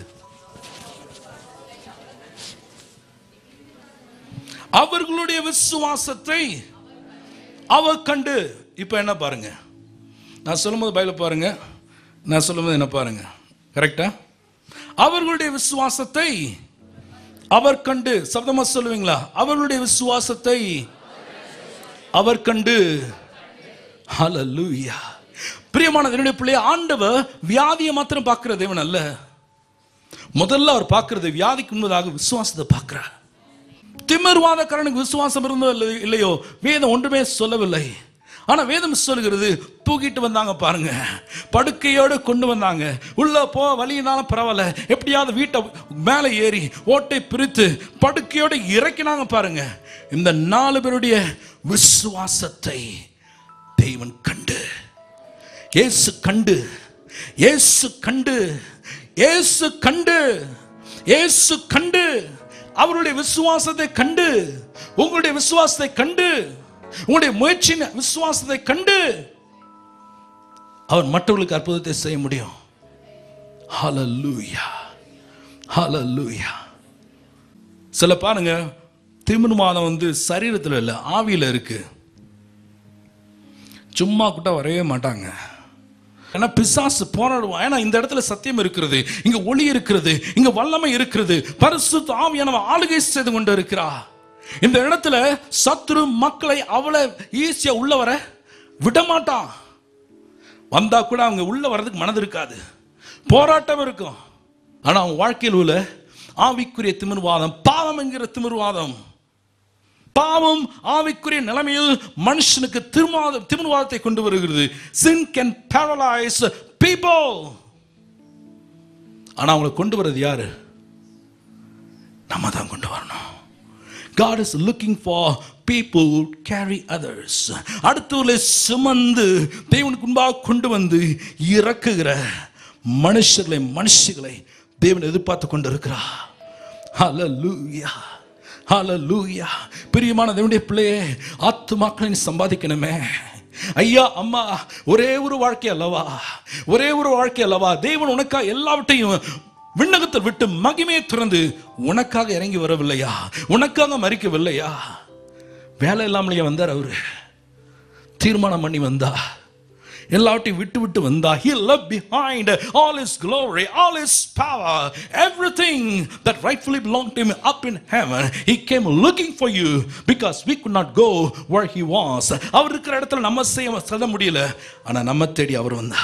அவர்களுடைய விசுவாசத்தை அவர் கண்டு இப்போ என்ன பாருங்க நான் சொல்லும்போது பயில பாருங்க நான் சொல்லும்போது என்ன பாருங்க கரெக்டா அவர்களுடைய விசுவாசத்தை அவர் கண்டு சப்தமா சொல்லுவீங்களா அவர்களுடைய விசுவாசத்தை அவர் கண்டு ஹalleluya பிரியமான என்னுடைய பிள்ளைய ஆண்டவர் வியாதியை மாத்திரம் பார்க்கிற தேவன் அல்ல முதல்ல அவர் பார்க்கிறது வியாதிக்கு முன்பதாக விசுவாசத்தை பார்க்கிறார் திமிர்வாதக்காரனுக்கு விசுவாசம் இருந்தோ இல்லை- இல்லையோ வேதம் ஒன்றுமே சொல்லவில்லை ஆனா வேதம் சொல்லுகிறது தூக்கிட்டு வந்தாங்க பாருங்க படுக்கையோடு கொண்டு வந்தாங்க உள்ள போ வழியினாலும் பரவாயில்ல எப்படியாவது வீட்டை மேலே ஏறி ஓட்டை பிரித்து படுக்கையோடு இறக்கினாங்க பாருங்க இந்த நாலு பேருடைய விசுவாசத்தை தெய்வன் கண்டு இயேசு கண்டு இயேசு கண்டு இயேசு கண்டு இயேசு கண்டு அவருடைய விசுவாசத்தை கண்டு உங்களுடைய விசுவாசத்தை கண்டு உங்களுடைய முயற்சியின் விசுவாசத்தை கண்டு அவர் மற்றவர்களுக்கு அற்புதத்தை செய்ய முடியும் ஹalleluya ஹalleluya சில பாருங்க திருமணமானம் வந்து சரீரத்தில் இல்லை ஆவியில் இருக்கு சும்மா கூட வரவே மாட்டாங்க ஏன்னா பிசாசு போராடுவான் ஏன்னா இந்த இடத்துல சத்தியம் இருக்கிறது இங்க ஒளி இருக்கிறது இங்க வல்லமை இருக்கிறது பரிசுத்த ஆவியானவன் ஆளுகை செய்து கொண்டு இருக்கிறா இந்த இடத்துல சத்துரு மக்களை அவளை ஈஸியா உள்ள வர விட மாட்டான் வந்தா கூட அவங்க உள்ள வர்றதுக்கு மனது இருக்காது போராட்டம் இருக்கும் ஆனா அவங்க வாழ்க்கையில் உள்ள ஆவிக்குரிய திமிர்வாதம் பாவம் என்கிற திமிர்வாதம் பாவம் ஆவிக்குரிய நிலைமையில் மனுஷனுக்கு திருமாத திருமணவாதத்தை கொண்டு வருகிறது sin can paralyze people ஆனா அவங்களை கொண்டு வர்றது யாரு நம்ம தான் கொண்டு வரணும் God is looking for people who carry others. அடுத்தவர்களை சுமந்து தேவனுக்கு முன்பாக கொண்டு வந்து இறக்குகிற மனுஷர்களை மனுஷிகளை தேவன் எதிர்பார்த்து கொண்டு இருக்கிறார் ஹalleluya ஹalleluya பிரியமான தேவனுடைய பிள்ளையே ஆத்துமாக்களை நீ சம்பாதிக்கணுமே ஐயா அம்மா ஒரே ஒரு வாழ்க்கை அல்லவா ஒரே ஒரு வாழ்க்கை அல்லவா தேவன் உனக்கா எல்லாவற்றையும் விண்ணகத்தில் விட்டு மகிமையை திறந்து உனக்காக இறங்கி வரவில்லையா உனக்காக மறிக்கவில்லையா வேலை இல்லாமலேயே வந்தார் அவரு தீர்மானம் பண்ணி வந்தா எல்லாவற்றையும் விட்டு விட்டு வந்தா he left behind all his glory all his power everything that rightfully belonged to him up in heaven he came looking for you because we could not go where he was அவர் இருக்கிற இடத்துல நம்ம செய்ய செல்ல முடியல ஆனா நம்ம தேடி அவர் வந்தா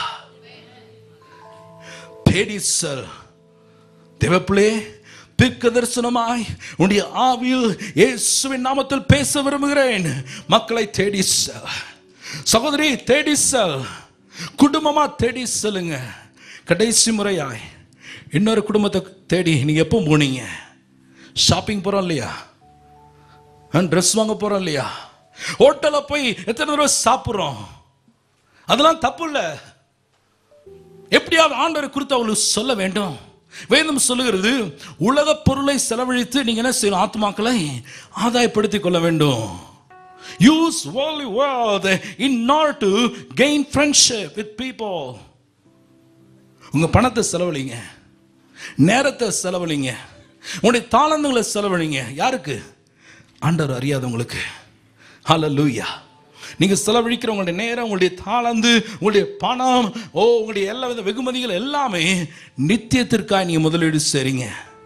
தேடி சார் தேவப்பிள்ளே தீர்க்க தரிசனமாய் உன்னுடைய ஆவியில் இயேசுவின் நாமத்தில் பேச விரும்புகிறேன் மக்களை தேடி செல் சகோதரி தேடி செல் குடும்பமா தேடி செல்லுங்க கடைசி முறையாய் இன்னொரு குடும்பத்தை தேடி நீங்க எப்போ போனீங்க ஷாப்பிங் போறோம் இல்லையா ட்ரெஸ் வாங்க போறோம் இல்லையா ஹோட்டலில் போய் எத்தனை தடவை சாப்பிட்றோம் அதெல்லாம் தப்பு இல்லை எப்படியாவது ஆண்டவரை குறித்து அவளுக்கு சொல்ல வேண்டும் வேதம் சொல்லுகிறது உலக பொருளை செலவழித்து நீங்க என்ன செய்யணும் ஆத்மாக்களை ஆதாயப்படுத்திக் கொள்ள வேண்டும் use worldly wealth in order to gain friendship with people உங்க பணத்தை செலவழிங்க நேரத்தை செலவழிங்க உங்களுடைய தாளந்துகளை செலவழிங்க யாருக்கு ஆண்டவர் அறியாதவங்களுக்கு ஹalleluya நீங்க செலவழிக்கிற உங்களுடைய நேரம் உங்களுடைய தாளந்து உங்களுடைய பணம் ஓ உங்களுடைய எல்லா வித வெகுமதிகள் எல்லாமே நித்தியத்திற்காக நீங்க முதலீடு செய்றீங்க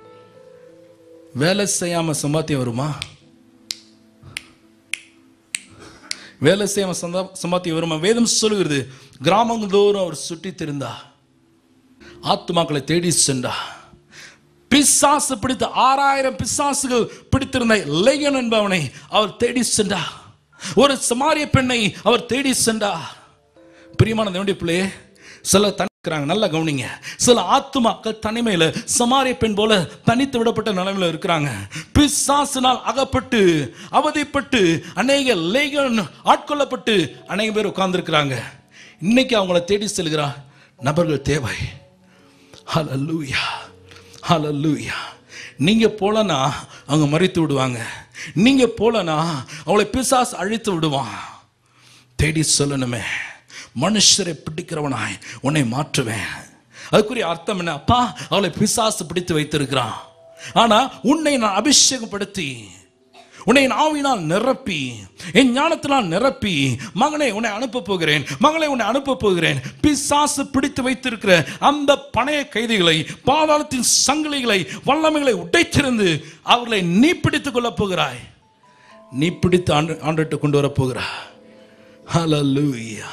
வேலை செய்யாம சம்பாத்தியம் வருமா வேலை செய்யாம சந்தா- சம்பாத்தியம் வருமா வேதம் சொல்லுகிறது கிராமந்தோறும் அவர் சுற்றி திருந்தா ஆத்துமாக்களை தேடி சென்றா பிசாசு பிடித்த ஆறாயிரம் பிசாசுகள் பிடித்திருந்த லேயன் என்பவனை அவர் தேடி சென்றா ஒரு சமாரிய பெண்ணை அவர் தேடி சென்றா பிரியமான தேவனுடைய பிள்ளையே சில தனிக்கிறாங்க நல்லா கவனிங்க சில ஆத்துமாக்கள் தனிமையில சமாரிய பெண் போல தனித்து விடப்பட்ட நிலைமையில இருக்கிறாங்க பிசாசினால் அகப்பட்டு அவதிப்பட்டு அநேக லேகன் ஆட்கொள்ளப்பட்டு அநேக பேர் உட்கார்ந்திருக்கிறாங்க இன்னைக்கு அவங்கள தேடி செல்கிறா நபர்கள் தேவை ஹalleluya ஹalleluya நீங்க போலனா அவங்க மறித்து விடுவாங்க நீங்க போலனா அவளை பிசாசு அழித்து விடுவான் தேடி சொல்லணுமே மனுஷரை பிடிக்கிறவனாய் உன்னை மாற்றுவேன் அதுக்குரிய அர்த்தம் என்ன அப்பா அவளை பிசாசு பிடித்து வைத்திருக்கிறான் ஆனா உன்னை நான் அபிஷேகப்படுத்தி உன்னை என் ஆவியினால் நிரப்பி என் ஞானத்தினால் நிரப்பி மகனே உன்னை அனுப்ப போகிறேன் மகளே உன்னை அனுப்ப போகிறேன் பிசாசு பிடித்து வைத்திருக்கிற அந்த பணைய கைதிகளை பாதாளத்தின் சங்கிலிகளை வல்லமைகளை உடைத்திருந்து அவர்களை நீ பிடித்துக் கொள்ளப் போகிறாய் நீ பிடித்து ஆண்டு ஆண்டுட்டு கொண்டு வரப் போகிறாய் ஹalleluya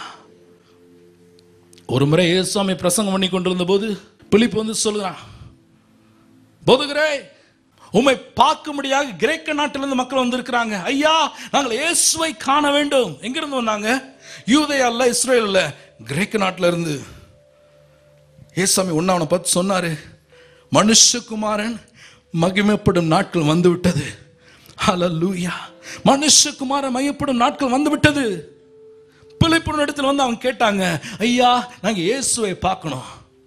ஒரு முறை இயேசுவாமி பிரசங்கம் பண்ணி கொண்டிருந்த போது பிலிப்பு வந்து சொல்லுகிறான் போதுகிறே உம்மை பார்க்கும்படியாக கிரேக்க நாட்டிலிருந்து மக்கள் வந்திருக்கிறாங்க ஐயா நாங்கள் இயேசுவை காண வேண்டும் எங்கிருந்து வந்தாங்க யூதயா இல்ல இஸ்ரேல் இல்ல கிரேக்க நாட்டில இருந்து ஏசாமி ஒன்னு அவனை பார்த்து சொன்னாரு மனுஷகுமாரன் மகிமைப்படும் நாட்கள் வந்து விட்டது ஹalleluya மனுஷகுமாரன் மகிமைப்படும் நாட்கள் வந்து விட்டது பிழைப்பு இடத்துல வந்து அவங்க கேட்டாங்க ஐயா நாங்க இயேசுவை பார்க்கணும்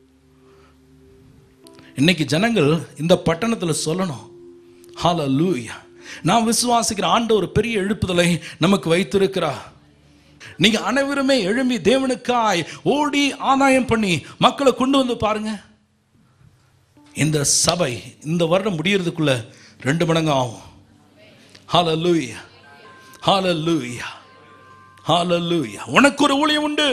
இன்னைக்கு ஜனங்கள் இந்த பட்டணத்தில் சொல்லணும் ஹalleluya நான் விசுவாசிக்கிற ஆண்டு ஒரு பெரிய எழுப்புதலை நமக்கு வைத்திருக்கிறார் நீங்க அனைவருமே எழும்பி தேவனுக்காய் ஓடி ஆதாயம் பண்ணி மக்களை கொண்டு வந்து பாருங்க இந்த சபை இந்த வருடம் முடியறதுக்குள்ள ரெண்டு மடங்கு ஆகும் ஹalleluya ஹalleluya ஹalleluya உனக்கு ஒரு ஊழியம் உண்டு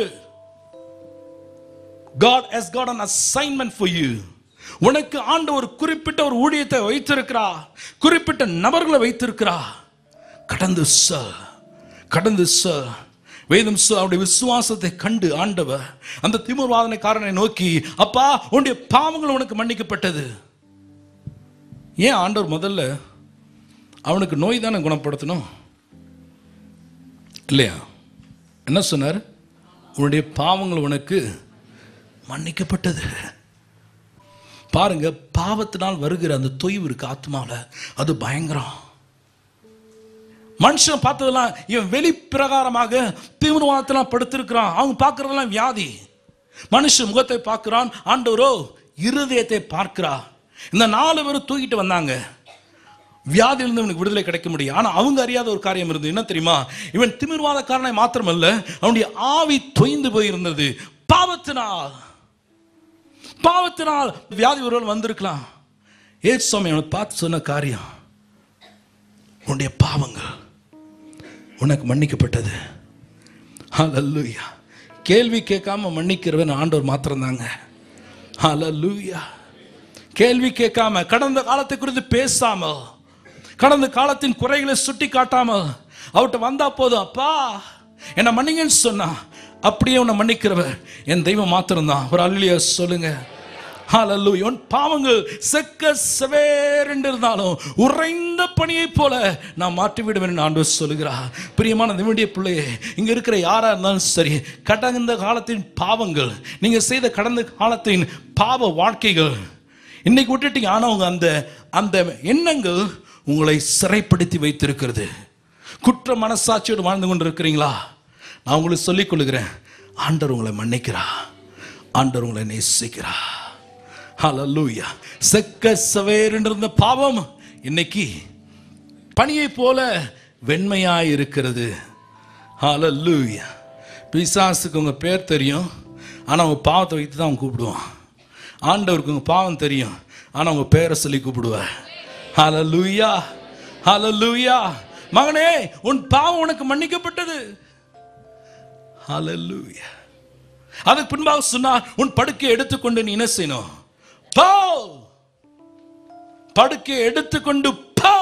God has got an assignment for you உனக்கு ஆண்டு ஒரு குறிப்பிட்ட ஒரு ஊழியத்தை வைத்திருக்கிறா குறிப்பிட்ட நபர்களை வைத்திருக்கிறா கடந்து ச கடந்து ச வேதம் ச அவருடைய விசுவாசத்தை கண்டு ஆண்டவர் அந்த திமுர்வாதனைக்காரனை நோக்கி அப்பா உன்னுடைய பாவங்கள் உனக்கு மன்னிக்கப்பட்டது ஏன் ஆண்டவர் முதல்ல அவனுக்கு நோய் தானே குணப்படுத்தணும் இல்லையா என்ன சொன்னார் உன்னுடைய பாவங்கள் உனக்கு மன்னிக்கப்பட்டது பாருங்க பாவத்தினால் வருகிற அந்த தொய்வு இருக்கு ஆத்மாவில் அது பயங்கரம் மனுஷன் பார்த்ததெல்லாம் இவன் வெளிப்பிரகாரமாக தீவிரவாதத்தெல்லாம் படுத்திருக்கிறான் அவங்க பார்க்கறதெல்லாம் வியாதி மனுஷன் முகத்தை பார்க்கிறான் ஆண்டவரோ இருதயத்தை பார்க்கிறா இந்த நாலு பேரும் தூக்கிட்டு வந்தாங்க வியாதியிலிருந்து இவனுக்கு விடுதலை கிடைக்க முடியும் ஆனா அவங்க அறியாத ஒரு காரியம் இருந்தது என்ன தெரியுமா இவன் திமிர்வாதக்காரனை மாத்திரமல்ல அவனுடைய ஆவி தொய்ந்து போயிருந்தது பாவத்தினால் பாவத்தினால் வியாதி ஒருவன் வந்திருக்கலாம் ஏசு சுவாமி அவனை பார்த்து சொன்ன காரியம் உன்னுடைய பாவங்கள் உனக்கு மன்னிக்கப்பட்டது ஹalleluya கேள்வி கேட்காம மன்னிக்கிறவன் ஆண்டவர் மாத்திரம்தாங்க ஹalleluya கேள்வி கேட்காம கடந்த காலத்தை குறித்து பேசாம கடந்த காலத்தின் குறைகளை சுட்டி காட்டாம அவர்கிட்ட வந்தா போதும் அப்பா என்னை மன்னிங்கன்னு சொன்னா அப்படியே உன்னை மன்னிக்கிறவர் என் தெய்வம் மாத்திரம்தான் ஒரு அல்லியா சொல்லுங்க ஹalleluya உன் பாவங்கள் செக்க செவேரென்று இருந்தாலும் உறைந்த பணியைப் போல நான் மாற்றி விடுவேன் ஆண்டவர் சொல்லுகிறார் பிரியமான தேவனுடைய பிள்ளையே இங்க இருக்கிற யாரா இருந்தாலும் சரி கடந்த காலத்தின் பாவங்கள் நீங்க செய்த கடந்த காலத்தின் பாவ வாழ்க்கைகள் இன்னைக்கு விட்டுட்டீங்க ஆனா உங்க அந்த அந்த எண்ணங்கள் உங்களை சிறைப்படுத்தி வைத்திருக்கிறது குற்ற மனசாட்சியோடு வாழ்ந்து கொண்டு இருக்கிறீங்களா நான் உங்களுக்கு சொல்லிக் கொள்ளுகிறேன் ஆண்டவர் உங்களை மன்னிக்கிறா ஆண்டவர் உங்களை நேசிக்கிறா ஹalleluya செக்க சவேர் இருந்த பாவம் இன்னைக்கு பனியை போல வெண்மையாய் இருக்கிறது ஹalleluya பிசாசுக்கு உங்க பேர் தெரியும் ஆனா உங்க பாவத்தை வைத்து தான் அவன் கூப்பிடுவான் ஆண்டவருக்கு உங்க பாவம் தெரியும் ஆனா உங்க பேரை சொல்லி கூப்பிடுவார் ஹalleluya ஹalleluya மகனே உன் பாவம் உனக்கு மன்னிக்கப்பட்டது ஹalleluya அதுக்கு பின்பாக சொன்னார் உன் படுக்கையை எடுத்துக்கொண்டு நீ என்ன செய்யணும் போ படுக்கையை எடுத்துக்கொண்டு போ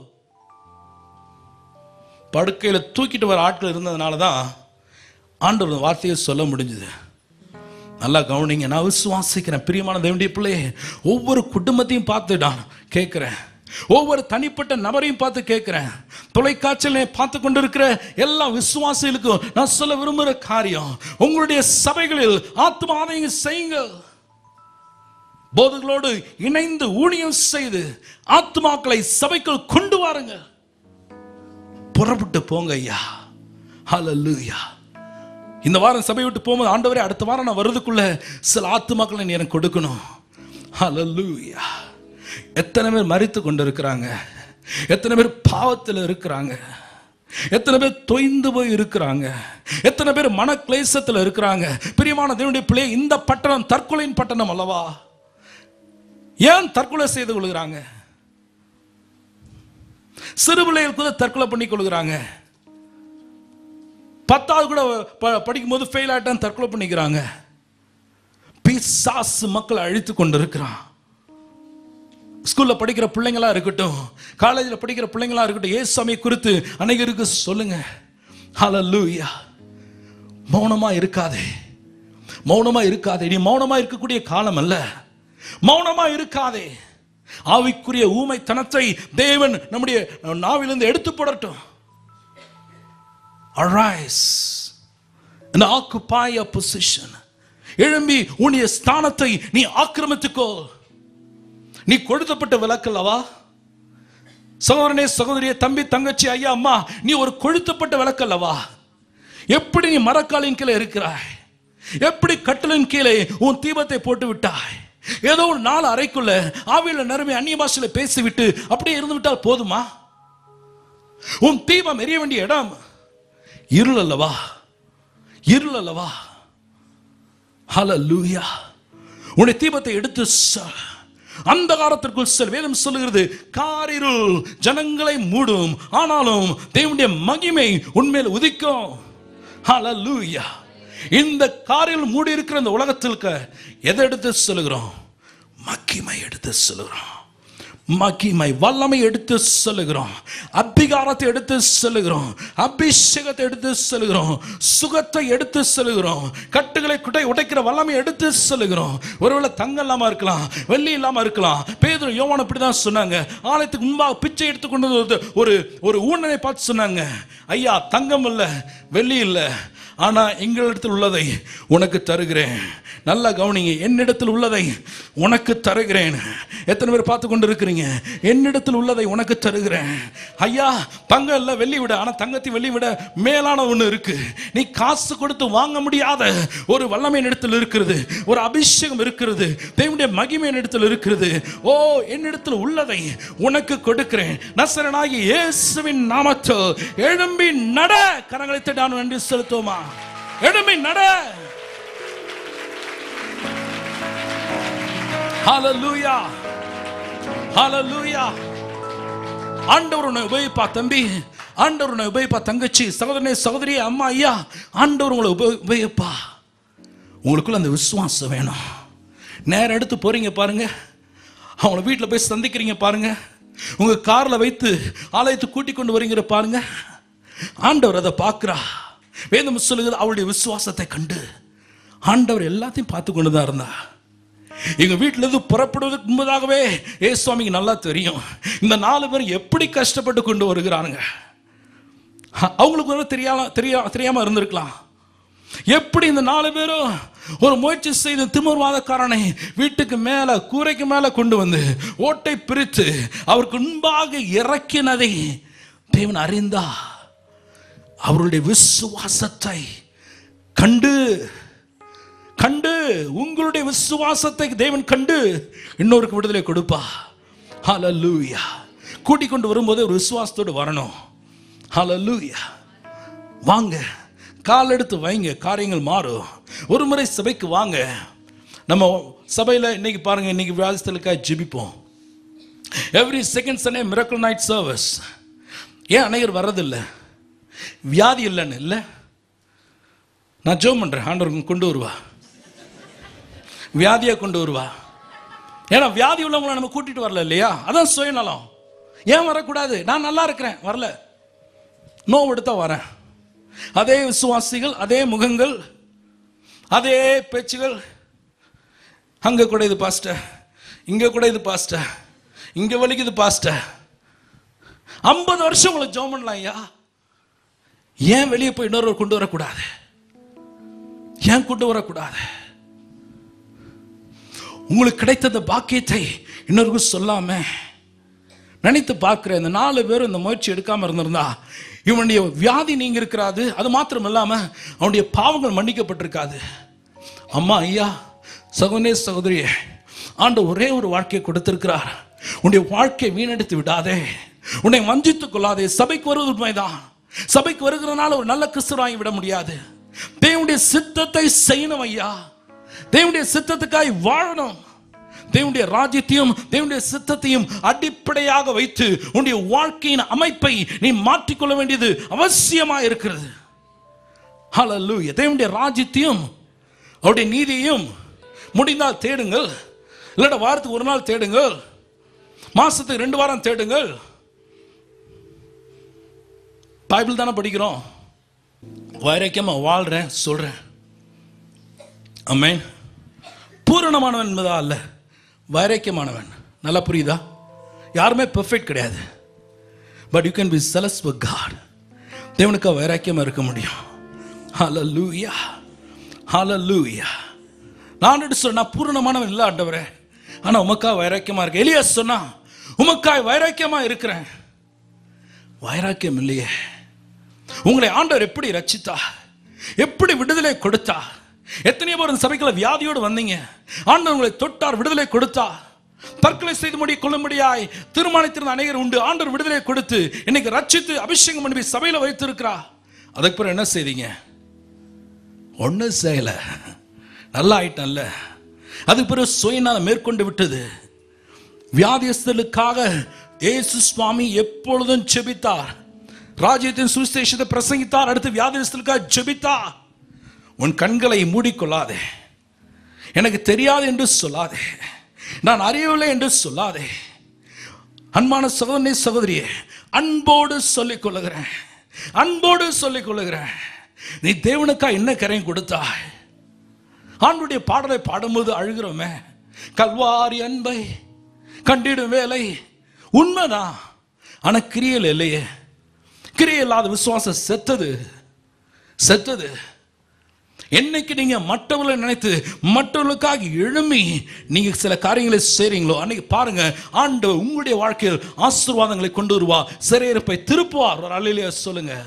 படுக்கையில தூக்கிட்டு வர ஆட்கள் இருந்ததுனால தான் ஆண்டவர் வார்த்தையை சொல்ல முடிஞ்சது நல்லா கவனிங்க நான் விசுவாசிக்கிறேன் பிரியமான தேவனுடைய பிள்ளையே ஒவ்வொரு குடும்பத்தையும் பார்த்து நான் கேட்கிறேன் ஒவ்வொரு தனிப்பட்ட நபரையும் பார்த்து கேட்கிறேன் தொலைக்காட்சியில பார்த்து கொண்டிருக்கிற எல்லா விசுவாசிகளுக்கும் நான் சொல்ல விரும்புகிற காரியம் உங்களுடைய சபைகளில் ஆத்ம ஆதாயம் செய்யுங்க போதர்களோடு இணைந்து ஊழியம் செய்து ஆத்மாக்களை சபைக்குள் கொண்டு வாருங்க புறப்பட்டு போங்க ஐயா ஹalleluya இந்த வாரம் சபை விட்டு போகும்போது ஆண்டவரே அடுத்த வாரம் நான் வர்றதுக்குள்ள சில ஆத்துமாக்களை நீ எனக்கு கொடுக்கணும் ஹalleluya எத்தனை பேர் மறித்து கொண்டு இருக்கிறாங்க எத்தனை பேர் பாவத்தில் இருக்கிறாங்க எத்தனை பேர் தொய்ந்து போய் இருக்கிறாங்க எத்தனை பேர் மன கிளேசத்தில் இருக்கிறாங்க பிரியமான தேவனுடைய பிள்ளை இந்த பட்டணம் தற்கொலையின் பட்டணம் அல்லவா ஏன் தற்கொலை செய்து கொள்கிறாங்க சிறு பிள்ளைகள் கூட தற்கொலை பண்ணி கொள்கிறாங்க பத்தாவது கூட ப- படிக்கும்போது ஃபெயில் ஆயிட்டான் தற்கொலை பண்ணிக்கிறாங்க பிசாசு மக்களை அழித்து கொண்டு இருக்கிறான் ஸ்கூல்ல படிக்கிற பிள்ளைங்களா இருக்கட்டும் காலேஜில் படிக்கிற பிள்ளைங்களா இருக்கட்டும் ஏசாமி குறித்து அனைவருக்கு சொல்லுங்க ஹalleluya மௌனமா இருக்காதே மௌனமா இருக்காதே நீ மௌனமா இருக்கக்கூடிய காலம் அல்ல மௌனமா இருக்காதே ஆவிக்குரிய ஊமைத்தனத்தை தேவன் நம்முடைய நாவிலிருந்து எடுத்து போடட்டும் arise and occupy a position எழும்பி உன்னுடைய ஸ்தானத்தை நீ ஆக்கிரமித்துக்கோ நீ கொழுத்தப்பட்ட விளக்கல்லவா சகோதரனே சகோதரியே தம்பி தங்கச்சி ஐயா அம்மா நீ ஒரு கொழுத்தப்பட்ட விளக்கல்லவா எப்படி நீ மரக்காலின் கீழே இருக்கிறாய் எப்படி கட்டலின் கீழே உன் தீபத்தை போட்டு விட்டாய் ஏதோ ஒரு நாலு அறைக்குள்ள ஆவியில நிரம்பி அந்நிய பாஷையில பேசிவிட்டு அப்படியே இருந்து விட்டால் போதுமா உன் தீபம் எரிய வேண்டிய இடம் இருள் அல்லவா இருள் அல்லவா ஹalleluya உன்னுடைய தீபத்தை எடுத்து செல். அந்தகாரத்திற்குள் செல் வேதம் சொல்லுகிறது காரிருள் ஜனங்களை மூடும் ஆனாலும் தேவனுடைய மகிமை உன்மேல் உதிக்கும் ஹalleluya இந்த காரில் மூடி இருக்கிற இந்த உலகத்திற்கு எதை எடுத்து சொல்லுகிறோம் மகிமை எடுத்து சொல்லுகிறோம் மகிமை வல்லமை எடுத்து செல்லுகிறோம் அதிகாரத்தை எடுத்து செல்லுகிறோம் அபிஷேகத்தை எடுத்து செல்லுகிறோம் சுகத்தை எடுத்து செல்லுகிறோம் கட்டுகளை குட்டை உடைக்கிற வல்லமை எடுத்து செல்லுகிறோம் ஒருவேளை தங்கம் இல்லாம இருக்கலாம் வெள்ளி இல்லாம இருக்கலாம் பேதர் யோவான் இப்படிதான் சொன்னாங்க ஆலயத்துக்கு முன்பாக பிச்சை எடுத்து கொண்டு வந்து ஒரு ஒரு ஊனனை பார்த்து சொன்னாங்க ஐயா தங்கம் இல்ல வெள்ளி இல்ல ஆனா எங்களிடத்தில் உள்ளதை உனக்கு தருகிறேன் நல்லா கவனிங்க என்னிடத்தில் உள்ளதை உனக்கு தருகிறேன் எத்தனை பேர் பார்த்து கொண்டு இருக்கிறீங்க என்னிடத்தில் உள்ளதை உனக்கு தருகிறேன் ஐயா தங்கம் இல்ல வெள்ளி விட ஆனா தங்கத்தை வெள்ளி விட மேலான ஒண்ணு இருக்கு நீ காசு கொடுத்து வாங்க முடியாத ஒரு வல்லமை இடத்தில் இருக்கிறது ஒரு அபிஷேகம் இருக்கிறது தேவனுடைய மகிமை இடத்தில் இருக்கிறது ஓ என்னிடத்தில் உள்ளதை உனக்கு கொடுக்கிறேன் நசரனாகி இயேசுவின் நாமத்தில் எழும்பி நட கரங்களை தட்டான் நன்றி செலுத்துவோமா எழும்பி நட ஹalleluya ஹalleluya ஆண்டவர் உன்னை உபயோகிப்பா தம்பி ஆண்டவர் உன்னை உபயோகிப்பா தங்கச்சி சகோதரனே சகோதரி அம்மா ஐயா ஆண்டவர் உங்களை உப- உபயோகிப்பா உங்களுக்குள்ள அந்த விசுவாசம் வேணும் நேரம் எடுத்து போறீங்க பாருங்க அவங்கள வீட்டில் போய் சந்திக்கிறீங்க பாருங்க உங்க கார்ல வைத்து ஆலயத்துக்கு கூட்டி கொண்டு வரீங்க பாருங்க ஆண்டவர் அதை பார்க்கிறா வேதம் சொல்லுகிறது அவளுடைய விசுவாசத்தை கண்டு ஆண்டவர் எல்லாத்தையும் பார்த்து கொண்டு தான் இருந்தா எங்க வீட்டுல இருந்து புறப்படுவதற்கு முன்பதாகவே ஏ சுவாமிக்கு நல்லா தெரியும் இந்த நாலு பேர் எப்படி கஷ்டப்பட்டு கொண்டு வருகிறானுங்க அவங்களுக்கு ஒரு தெரியாம தெரியா தெரியாம இருந்திருக்கலாம் எப்படி இந்த நாலு பேரும் ஒரு முயற்சி செய்து திமிர்வாதக்காரனை வீட்டுக்கு மேல கூரைக்கு மேல கொண்டு வந்து ஓட்டை பிரித்து அவருக்கு முன்பாக இறக்கினதை தேவன் அறிந்தா அவருடைய விசுவாசத்தை கண்டு கண்டு உங்களுடைய விசுவாசத்தை தேவன் கண்டு இன்னொருக்கு விடுதலை கொடுப்பா ஹalleluya கூட்டிக் கொண்டு வரும்போது ஒரு விசுவாசத்தோடு வரணும் ஹalleluya வாங்க கால் எடுத்து வைங்க காரியங்கள் மாறும் ஒரு முறை சபைக்கு வாங்க நம்ம சபையில் இன்னைக்கு பாருங்க இன்னைக்கு வியாதிஸ்தலுக்காக ஜெபிப்போம் every second Sunday miracle night service ஏன் அநேகர் வர்றதில்லை வியாதி இல்லைன்னு இல்லை நான் ஜோம் பண்றேன் ஆண்டவர் கொண்டு வருவா வியாதியை கொண்டு வருவா ஏன்னா வியாதி உள்ளவங்களை நம்ம கூட்டிட்டு வரல இல்லையா அதான் சுயநலம் ஏன் வரக்கூடாது நான் நல்லா இருக்கிறேன் வரல நோவு எடுத்தா வரேன் அதே விசுவாசிகள் அதே முகங்கள் அதே பேச்சுகள் அங்க கூட இது பாஸ்டர் இங்க கூட இது பாஸ்டர் இங்க வலிக்குது பாஸ்டர் ஐம்பது வருஷம் உங்களை ஜோம் பண்ணலாம் ஐயா ஏன் வெளியே போய் இன்னொருவர் கொண்டு வரக்கூடாது ஏன் கொண்டு வரக்கூடாது உங்களுக்கு கிடைத்த அந்த பாக்கியத்தை இன்னொருக்கும் சொல்லாம நினைத்து பார்க்கிறேன் இந்த நாலு பேரும் இந்த முயற்சி எடுக்காம இருந்திருந்தா இவனுடைய வியாதி நீங்க இருக்கிறாது அது மாத்திரம் இல்லாம அவனுடைய பாவங்கள் மன்னிக்கப்பட்டிருக்காது அம்மா ஐயா சகோதரே சகோதரியே ஆண்டு ஒரே ஒரு வாழ்க்கையை கொடுத்திருக்கிறார் உன்னுடைய வாழ்க்கையை வீணடித்து விடாதே உன்னை வஞ்சித்துக் கொள்ளாதே சபைக்கு வருவது உண்மைதான் சபைக்கு வருகிறதுனால ஒரு நல்ல கிறிஸ்துவாங்கி விட முடியாது தேவனுடைய சித்தத்தை செய்யணும் ஐயா தேவனுடைய சித்தத்துக்காய் வாழணும் தேவனுடைய ராஜ்யத்தையும் தேவனுடைய சித்தத்தையும் அடிப்படையாக வைத்து உன்னுடைய வாழ்க்கையின் அமைப்பை நீ மாற்றிக்கொள்ள வேண்டியது அவசியமா இருக்கிறது ஹalleluya தேவனுடைய ராஜ்யத்தையும் அவருடைய நீதியையும் முடிந்தால் தேடுங்கள் இல்லாட்ட வாரத்துக்கு ஒரு நாள் தேடுங்கள் மாசத்துக்கு ரெண்டு வாரம் தேடுங்கள் பைபிள் தானே படிக்கிறோம் வைரக்கியமா வாழ்றேன் சொல்றேன் அமேன் பூரணமானவன் என்பதா அல்ல வைராக்கியமானவன் நல்லா புரியுதா யாருமே பெர்ஃபெக்ட் கிடையாது but you can be zealous for God தேவனுக்கு வைராக்கியமா இருக்க முடியும் ஹalleluya ஹalleluya நான் எடுத்து சொன்னா பூரணமானவன் இல்லை ஆண்டவரே ஆனா உமக்கா வைராக்கியமா இருக்கு எலியா சொன்னா உமக்காய் வைராக்கியமா இருக்கிறேன் வைராக்கியம் இல்லையே உங்களை ஆண்டவர் எப்படி ரட்சித்தா எப்படி விடுதலை கொடுத்தா எத்தனையோ பேர் இந்த சபைக்குள்ள வியாதியோடு வந்தீங்க ஆண்டவர் உங்களை தொட்டார் விடுதலை கொடுத்தா தற்கொலை செய்து முடி கொள்ளும்படியாய் தீர்மானித்திருந்த அநேகர் உண்டு ஆண்டவர் விடுதலை கொடுத்து இன்னைக்கு ரட்சித்து அபிஷேகம் பண்ணி போய் சபையில வைத்திருக்கிறா அதுக்கு பிறகு என்ன செய்தீங்க ஒன்றும் செய்யல நல்லா ஆயிட்டன்ல அதுக்கு பிறகு சுயநாதம் மேற்கொண்டு விட்டது வியாதியஸ்தலுக்காக இயேசு சுவாமி எப்பொழுதும் ஜெபித்தார் ராஜ்யத்தின் சுவிசேஷத்தை பிரசங்கித்தார் அடுத்து வியாதியஸ்தலுக்காக ஜெபித்தார் உன் கண்களை மூடிக்கொள்ளாதே எனக்கு தெரியாது என்று சொல்லாதே நான் அறியவில்லை என்று சொல்லாதே அன்பான சகோதரனே சகோதரியே அன்போடு சொல்லிக் கொள்ளுகிறேன் அன்போடு சொல்லிக் கொள்ளுகிறேன் நீ தேவனுக்கா என்ன கரையும் கொடுத்தாய் ஆண்டுடைய பாடலை பாடும்போது அழுகிறோமே கல்வாரி அன்பை கண்டிடும் வேலை உண்மைதான் ஆனா கிரியல் இல்லையே கிரியை இல்லாத விசுவாசம் செத்தது செத்தது என்னைக்கு நீங்க மற்றவர்களை நினைத்து மற்றவர்களுக்காக எழும்பி நீங்க சில காரியங்களை செய்றீங்களோ அன்னைக்கு பாருங்க ஆண்டவர் உங்களுடைய வாழ்க்கையில் ஆசீர்வாதங்களை கொண்டு வருவா சிறையிருப்பை திருப்புவார் ஒரு அலையிலேயே சொல்லுங்க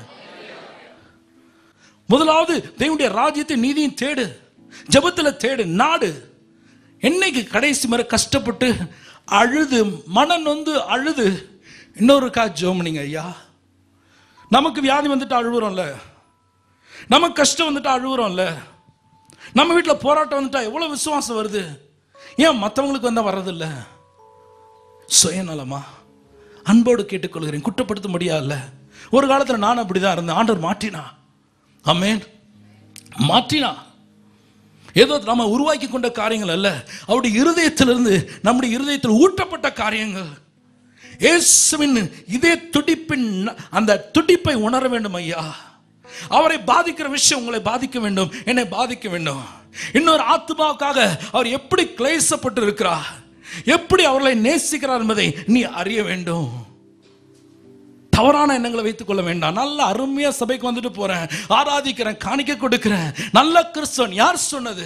முதலாவது தேவனுடைய ராஜ்யத்தை நீதியும் தேடு ஜெபத்துல தேடு நாடு என்னைக்கு கடைசி முறை கஷ்டப்பட்டு அழுது மனம் நொந்து அழுது இன்னொருக்கா ஜோம் நீங்க ஐயா நமக்கு வியாதி வந்துட்டு அழுகுறோம்ல நமக்கு கஷ்டம் வந்துட்டா அழுகுறோம்ல நம்ம வீட்டில் போராட்டம் வந்துட்டா எவ்வளவு விசுவாசம் வருது ஏன் மற்றவங்களுக்கு வந்தால் வர்றதில்ல சுயநலமா அன்போடு கேட்டுக்கொள்கிறேன் குற்றப்படுத்த முடியாதுல்ல ஒரு காலத்தில் நான் அப்படிதான் இருந்தேன் ஆண்டவர் மாற்றினா அமேன் மாற்றினா ஏதோ நம்ம உருவாக்கி கொண்ட காரியங்கள் அல்ல அவருடைய இருதயத்திலிருந்து நம்முடைய இருதயத்தில் ஊட்டப்பட்ட காரியங்கள் இயேசுவின் இதே துடிப்பின் அந்த துடிப்பை உணர வேண்டும் ஐயா அவரை பாதிக்கிற விஷயம் உங்களை பாதிக்க வேண்டும் என்னை பாதிக்க வேண்டும் இன்னொரு ஆத்மாவுக்காக அவர் எப்படி கிளேசப்பட்டு இருக்கிறார் எப்படி அவர்களை நேசிக்கிறார் என்பதை நீ அறிய வேண்டும் தவறான எண்ணங்களை வைத்துக் கொள்ள வேண்டாம் நல்ல அருமையா சபைக்கு வந்துட்டு போறேன் ஆராதிக்கிறேன் காணிக்க கொடுக்கிறேன் நல்ல கிறிஸ்தவன் யார் சொன்னது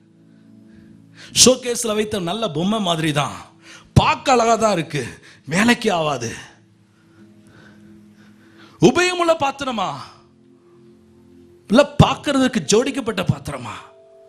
ஷோகேஸ்ல வைத்த நல்ல பொம்மை மாதிரி தான் பார்க்க அழகா தான் இருக்கு வேலைக்கு ஆகாது உபயமுள்ள பாத்திரமா இல்ல பார்க்கறதுக்கு ஜோடிக்கப்பட்ட பாத்திரமா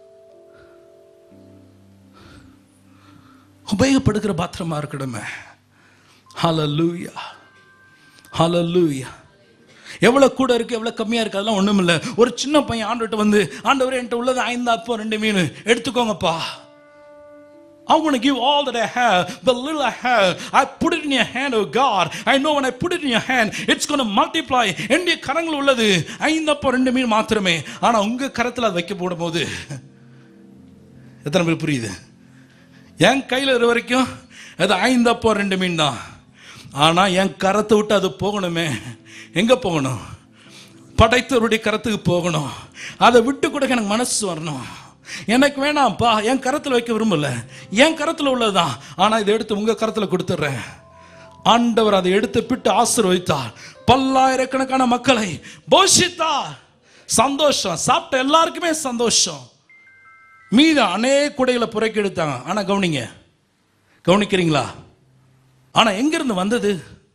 உபயோகப்படுகிற பாத்திரமா இருக்கணுமே ஹalleluya ஹalleluya எவ்வளவு கூட இருக்கு எவ்வளவு கம்மியா இருக்கு அதெல்லாம் ஒண்ணும் இல்ல ஒரு சின்ன பையன் ஆண்டுகிட்ட வந்து ஆண்டவரே என்கிட்ட உள்ளது ஐந்து அப்போ ரெண்டு மீன் எடுத்துக்கோங்கப்பா I want to give all that I have, the little I have. I put it in your hand, oh God. I know when I put it in your hand, it's going to multiply. என்னுடைய கரங்கள் உள்ளது ஐந்தப்போ ரெண்டு மீன் மாத்திரமே ஆனா உங்க கரத்துல அது வைக்க போடும்போது எத்தனை பேர் புரியுது என் கையில் இருக்கிற வரைக்கும் அது ஐந்தப்போ ரெண்டு மீன் தான் ஆனா என் கரத்தை விட்டு அது போகணுமே எங்க போகணும் படைத்தவருடைய கரத்துக்கு போகணும் அதை விட்டு கொடுக்க எனக்கு மனசு வரணும் எனக்கு வேணாம்ப்பா என் கரத்தில் வைக்க விரும்பல என் கரத்தில் உள்ளதுதான் ஆனா இதை எடுத்து உங்க கரத்தில் கொடுத்துட்றேன் ஆண்டவர் அதை எடுத்து பிட்டு ஆசீர்வதித்தார் பல்லாயிரக்கணக்கான மக்களை போஷித்தார் சந்தோஷம் சாப்பிட்ட எல்லாருக்குமே சந்தோஷம் மீது அநேக குடைகளை புறக்கி எடுத்தாங்க ஆனா கவனிங்க கவனிக்கிறீங்களா ஆனா எங்கிருந்து வந்தது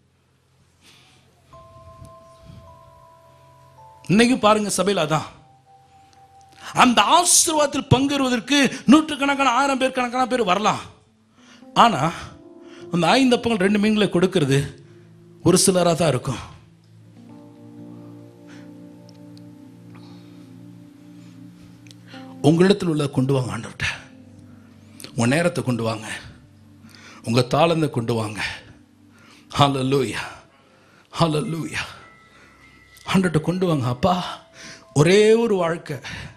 இன்னைக்கு பாருங்க சபையில் அதான் அந்த ஆசீர்வாதத்தில் பங்கேறுவதற்கு நூற்றுக்கணக்கான ஆயிரம் பேர் கணக்கான பேர் வரலாம் ஆனா அந்த ஐந்து அப்பங்கள் ரெண்டு மீன்களை கொடுக்கிறது ஒரு சிலராக தான் இருக்கும் உங்களிடத்தில் உள்ள கொண்டு வாங்க ஆண்டவர்கிட்ட உங்க நேரத்தை கொண்டு வாங்க உங்க தாளந்தை கொண்டு வாங்க ஹalleluya ஹalleluya ஆண்டவர்கிட்ட கொண்டு வாங்க அப்பா ஒரே ஒரு வாழ்க்கை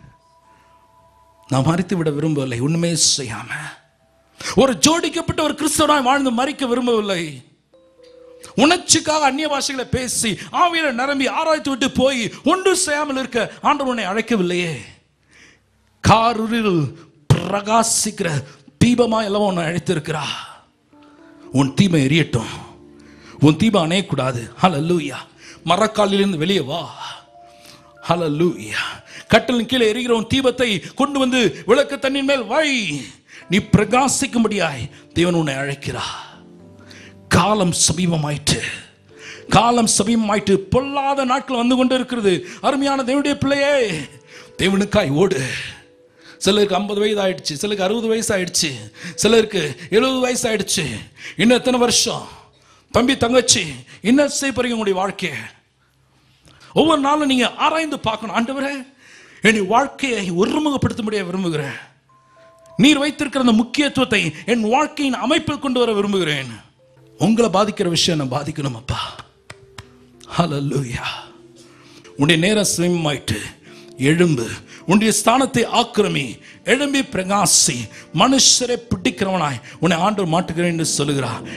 நான் மறித்து விட விரும்பவில்லை ஒண்ணுமே செய்யாம ஒரு ஜோடிக்கப்பட்ட ஒரு கிறிஸ்தவனாய் வாழ்ந்து மறிக்க விரும்பவில்லை உணர்ச்சிக்காக அந்நிய பாஷைகளை பேசி ஆவியில நிரம்பி ஆராய்த்து விட்டு போய் ஒன்று செய்யாமல் இருக்க ஆண்டவர் உன்னை அழைக்கவில்லையே காரில் பிரகாசிக்கிற தீபமா எல்லாம் உன்னை அழைத்திருக்கிறா உன் தீமை எரியட்டும் உன் தீபம் அணையக்கூடாது ஹalleluya மரக்காலிலிருந்து வெளியே வா ஹalleluya கட்டலின் கீழே எரிகிற உன் தீபத்தை கொண்டு வந்து விளக்கு தண்ணின் மேல் வை நீ பிரகாசிக்கும்படியாய் தேவன் உன்னை அழைக்கிறா காலம் சமீபமாயிற்று காலம் சமீபமாயிட்டு பொல்லாத நாட்கள் வந்து கொண்டு இருக்கிறது அருமையான தேவனுடைய பிள்ளையே தேவனுக்காய் ஓடு சிலருக்கு ஐம்பது வயது ஆயிடுச்சு சிலருக்கு அறுபது வயசு ஆயிடுச்சு சிலருக்கு எழுபது வயசு ஆயிடுச்சு இன்னும் எத்தனை வருஷம் தம்பி தங்கச்சி என்ன செய்ய போறீங்க உங்களுடைய வாழ்க்கையை ஒவ்வொரு நாளும் நீங்க ஆராய்ந்து பார்க்கணும் ஆண்டவரே என் வாழ்க்கையை ஒருமுகப்படுத்த முடிய விரும்புகிறேன் நீர் வைத்திருக்கிற அந்த முக்கியத்துவத்தை என் வாழ்க்கையின் அமைப்பில் கொண்டு வர விரும்புகிறேன் உங்களை பாதிக்கிற விஷயம் நான் பாதிக்கணும் அப்பா ஹalleluya உன்னுடைய நேரம் சிவமாயிட்டு எழும்பு உன்னுடைய ஸ்தானத்தை ஆக்கிரமி எழும்பி பிரகாசி மனுஷரை பிடிக்கிறவனாய் உன்னை ஆண்டவர் மாட்டுகிறேன் என்று சொல்லுகிறார்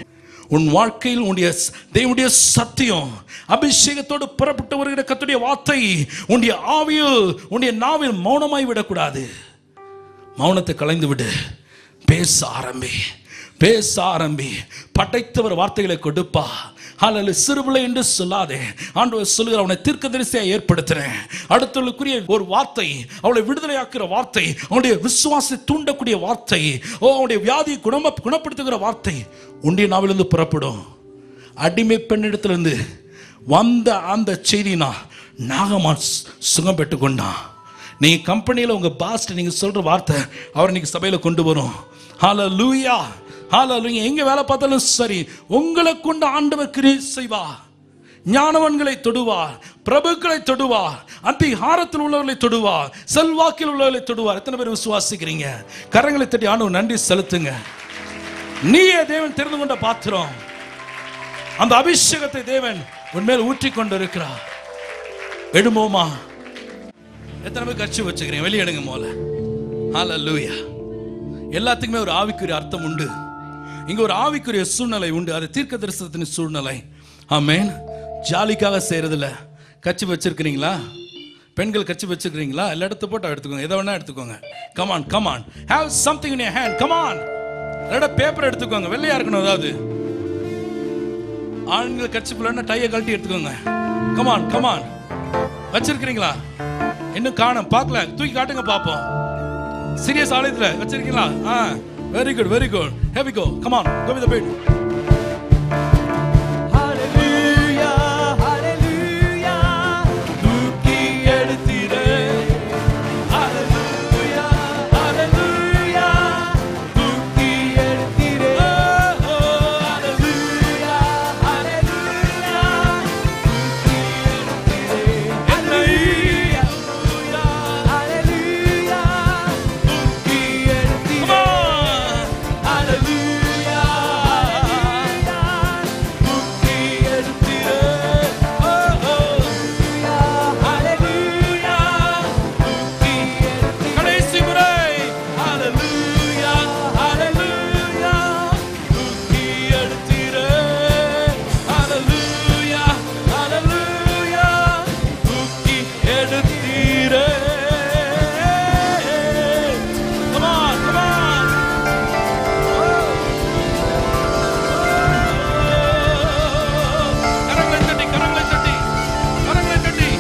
உன் வாழ்க்கையில் உன்னுடைய ஸ்- தேவனுடைய சத்தியம் அபிஷேகத்தோடு புறப்பட்டு வருகிற கத்துடைய வார்த்தை உன்னுடைய ஆவியில் உன்னுடைய நாவில் மௌனமாய் விடக்கூடாது மௌனத்தை கலைந்து விடு பேச ஆரம்பி பேச ஆரம்பி படைத்தவர் வார்த்தைகளை கொடுப்பா அல்ல சிறுபிள்ளை என்று சொல்லாதே ஆண்டவர் சொல்லுகிற அவனை தீர்க்கதரிசியா ஏற்படுத்துறேன் அடுத்தவர்களுக்குரிய ஒரு வார்த்தை அவளை விடுதலையாக்குற வார்த்தை அவனுடைய விசுவாசத்தை தூண்டக்கூடிய வார்த்தை ஓ அவனுடைய வியாதியை குணம குணப்படுத்துகிற வார்த்தை உண்டிய நாவிலிருந்து புறப்படும் அடிமை பெண்ணிடத்திலிருந்து வந்த அந்த செய்தினா நாகமான் சு- சுகம் பெற்றுக்கொண்டான் நீங்க கம்பெனியில் உங்க பாஸ்ட் நீங்க சொல்ற வார்த்தை அவர் இன்னைக்கு சபையில கொண்டு வரும் ஹால லூயா ஹால லூயா எங்க வேலை பார்த்தாலும் சரி உங்களை கொண்டு ஆண்டவர் கிரியை செய்வா ஞானவன்களை தொடுவார் பிரபுக்களை தொடுவார் அதிகாரத்தில் உள்ளவர்களை தொடுவார் செல்வாக்கில் உள்ளவர்களை தொடுவார் எத்தனை பேர் விசுவாசிக்கிறீங்க கரங்களை தட்டி ஆண்டவர் நன்றி செலுத்துங்க நீயே தேவன் தெரிந்து கொண்ட பாத்திரம் அந்த அபிஷேகத்தை தேவன் உன்மேல் ஊற்றி கொண்டு இருக்கிறார் எடுமோமா எத்தனை பேர் கட்சி வச்சுக்கிறீங்க வெளியே எடுங்க மோல ஹalleluya எல்லாத்துக்குமே ஒரு ஆவிக்குரிய அர்த்தம் உண்டு இங்க ஒரு ஆவிக்குரிய சூழ்நிலை உண்டு அது தீர்க்க தரிசனத்தின் சூழ்நிலை ஆமென் ஜாலிக்காக செய்யறதில்ல கட்சி வச்சிருக்கிறீங்களா பெண்கள் கட்சி வச்சிருக்கிறீங்களா எல்லா இடத்து போட்டோ எடுத்துக்கோங்க எதை வேணா எடுத்துக்கோங்க come on come on have something in hand come on இல்லைடா பேப்பர் எடுத்துக்கோங்க வெள்ளையா இருக்கணும் அதாவது ஆண்கள் கட்சி பிள்ளைன்னா டையை கழட்டி எடுத்துக்கோங்க கமான் கமான் வச்சிருக்கிறீங்களா இன்னும் காணும் பார்க்கல தூக்கி காட்டுங்க பாப்போம் சீரியஸ் ஆலயத்துல வச்சிருக்கீங்களா ஆ very good very good heavy go come on go with the beat Hallelujah, hallelujah. தூக்கி எடுத்திரு. Hallelujah, hallelujah. தூக்கி எடுத்திரு. Oh, hallelujah, hallelujah. தூக்கி எடுத்திரு. Hallelujah, hallelujah. தூக்கி எடுத்திரு. Hallelujah, தூக்கி எடுத்திரு. Oh, oh. Hallelujah, தூக்கி எடுத்திரு. கடைசி முறை Hallelujah, hallelujah. தூக்கி எடுத்திரு. Hallelujah, hallelujah. தூக்கி எடுத்திரு. Come on, come on. கரங்களை தட்டி கரங்களை தட்டி கரங்களை தட்டி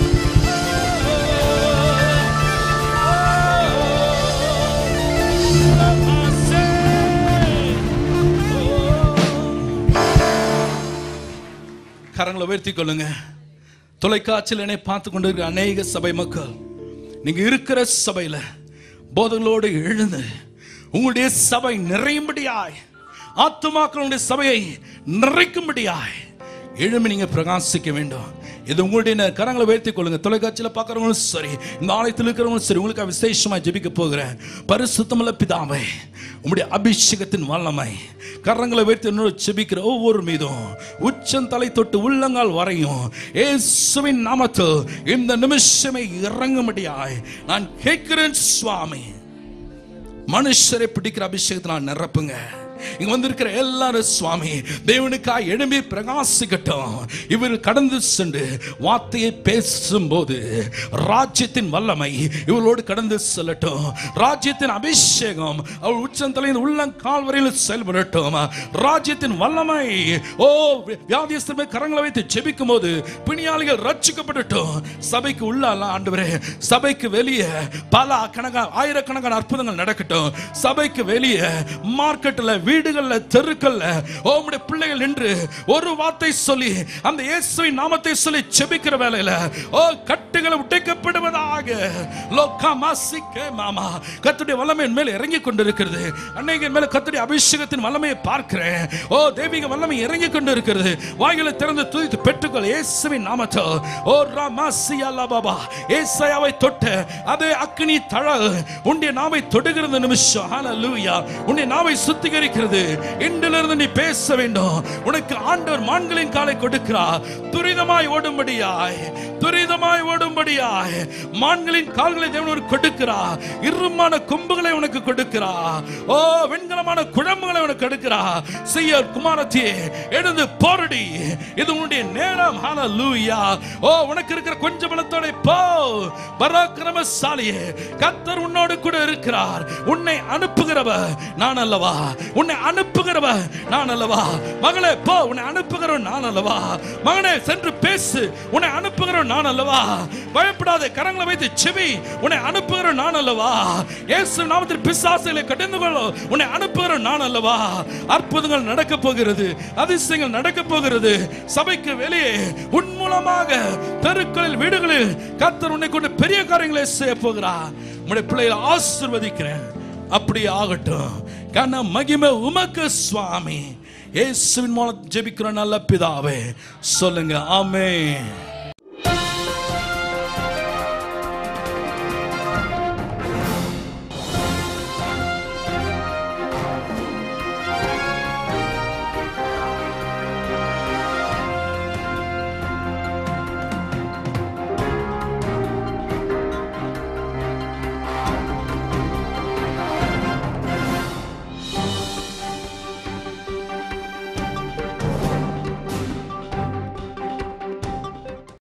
கரங்களை உயர்த்தி கொள்ளுங்க தொலைக்காட்சியில் என்னை பார்த்து கொண்டு இருக்கிற அநேக சபை மக்கள் நீங்க இருக்கிற சபையில போதங்களோடு எழுந்து உங்களுடைய சபை நிறையும்படியாய் ஆத்துமாக்களுடைய சபையை நிறைக்கும்படியாய் எழும்பி நீங்க பிரகாசிக்க வேண்டும் இது உங்களுடைய ந- கரங்களை உயர்த்தி கொள்ளுங்க தொலைக்காட்சியில் பார்க்குறவங்களும் சரி இந்த ஆலயத்தில் இருக்கிறவங்களும் சரி உங்களுக்கு விசேஷமா ஜெபிக்க போகிறேன் பரிசுத்தமுள்ள பிதாவை உம்முடைய அபிஷேகத்தின் வல்லமை கரங்களை உயர்த்தி என்னோட ஜெபிக்கிற ஒவ்வொரு மீதும் உச்சந்தலை தொட்டு உள்ளங்கால் வரையும் இயேசுவின் நாமத்தில் இந்த நிமிஷமே இறங்கும்படியாய் நான் கேட்கிறேன் சுவாமி மனுஷரை பிடிக்கிற அபிஷேகத்தை நான் நிரப்புங்க இங்க வந்திருக்கிற எல்லாரும் சுவாமி தேவனுக்காய் எழும்பி பிரகாசிக்கட்டும் இவர் கடந்து சென்று வார்த்தையை பேசும்போது ராஜ்யத்தின் வல்லமை இவளோடு கடந்து செல்லட்டும் ராஜ்யத்தின் அபிஷேகம் அவள் உச்சந்தலையின் உள்ளங்கால் வரையில் செயல்படட்டும் ராஜ்யத்தின் வல்லமை ஓ வியாதியஸ்தமே கரங்களை வைத்து ஜெபிக்கும் போது பிணியாளிகள் ரட்சிக்கப்படட்டும் சபைக்கு உள்ளால ஆண்டவரே சபைக்கு வெளியே பல கணக்கா ஆயிரக்கணக்கான அற்புதங்கள் நடக்கட்டும் சபைக்கு வெளியே மார்க்கெட்ல வீடுகள்ல தெருக்கள்ல ஓ உம்முடைய பிள்ளைகள் நின்று ஒரு வார்த்தை சொல்லி அந்த இயேசுவின் நாமத்தை சொல்லி ஜெபிக்கிற வேலையில ஓ கட்டுகளை உடைக்கப்படுவதாக லோக்கா மாசிக்க மாமா கத்துடைய வல்லமை என் மேல இறங்கி கொண்டிருக்கிறது அன்னைக்கு என் மேல கத்துடைய அபிஷேகத்தின் வல்லமையை பார்க்கிறேன் ஓ தெய்வீக வல்லமை இறங்கி கொண்டு இருக்கிறது வாய்களை திறந்து துதித்து பெற்றுக்கொள் இயேசுவின் நாமத்தில் ஓ ராமா சியாலா பாபா ஏசாயாவை தொட்ட அதே அக்னி தழல் உன்னுடைய நாவை தொடுகிறது நிமிஷம் ஹalleluya உன்னுடைய நாவை சுத்திகரிக்க இருக்கிறது இன்றிலிருந்து நீ பேச வேண்டும் உனக்கு ஆண்டவர் மான்களின் காலை கொடுக்கிறார் துரிதமாய் ஓடும்படியாய் துரிதமாய் ஓடும்படியாய் மான்களின் கால்களை தேவன் உனக்கு கொடுக்கிறார் இருமான கொம்புகளை உனக்கு கொடுக்கிறார் ஓ வெண்கலமான குழம்புகளை உனக்கு கொடுக்கிறார் செய்ய குமாரத்தி எழுந்து போரடி இது உன்னுடைய நேரம் ஹalleluya ஓ உனக்கு இருக்கிற கொஞ்ச பலத்தோட போ பராக்கிரமசாலியே கர்த்தர் உன்னோடு கூட இருக்கிறார் உன்னை அனுப்புகிறவர் நான் அல்லவா உன்னை அனுப்புகிறவர் நான் அல்லவா மகளே போ உன்னை அனுப்புகிறவன் நான் அல்லவா மகனே சென்று பேசு உன்னை அனுப்புகிறவன் நான் அல்லவா பயப்படாதே கரங்களை வைத்து செவி உன்னை அனுப்புகிறவன் நான் அல்லவா இயேசு நாமத்தில் பிசாசுகளை கடிந்து கொள்ளும் உன்னை அனுப்புகிறவன் நான் அல்லவா அற்புதங்கள் நடக்க போகிறது அதிசயங்கள் நடக்க போகிறது சபைக்கு வெளியே உன் மூலமாக தெருக்களில் வீடுகளில் கர்த்தர் உன்னை கொண்டு பெரிய காரியங்களை செய்ய போகிறார் உங்களுடைய பிள்ளைகளை ஆசிர்வதிக்கிறேன் அப்படி ஆகட்டும் கன மகிமை உமக்கு சுவாமி இயேசுவின் மூலம் ஜெபிக்கிற நல்ல பிதாவே சொல்லுங்க ஆமென்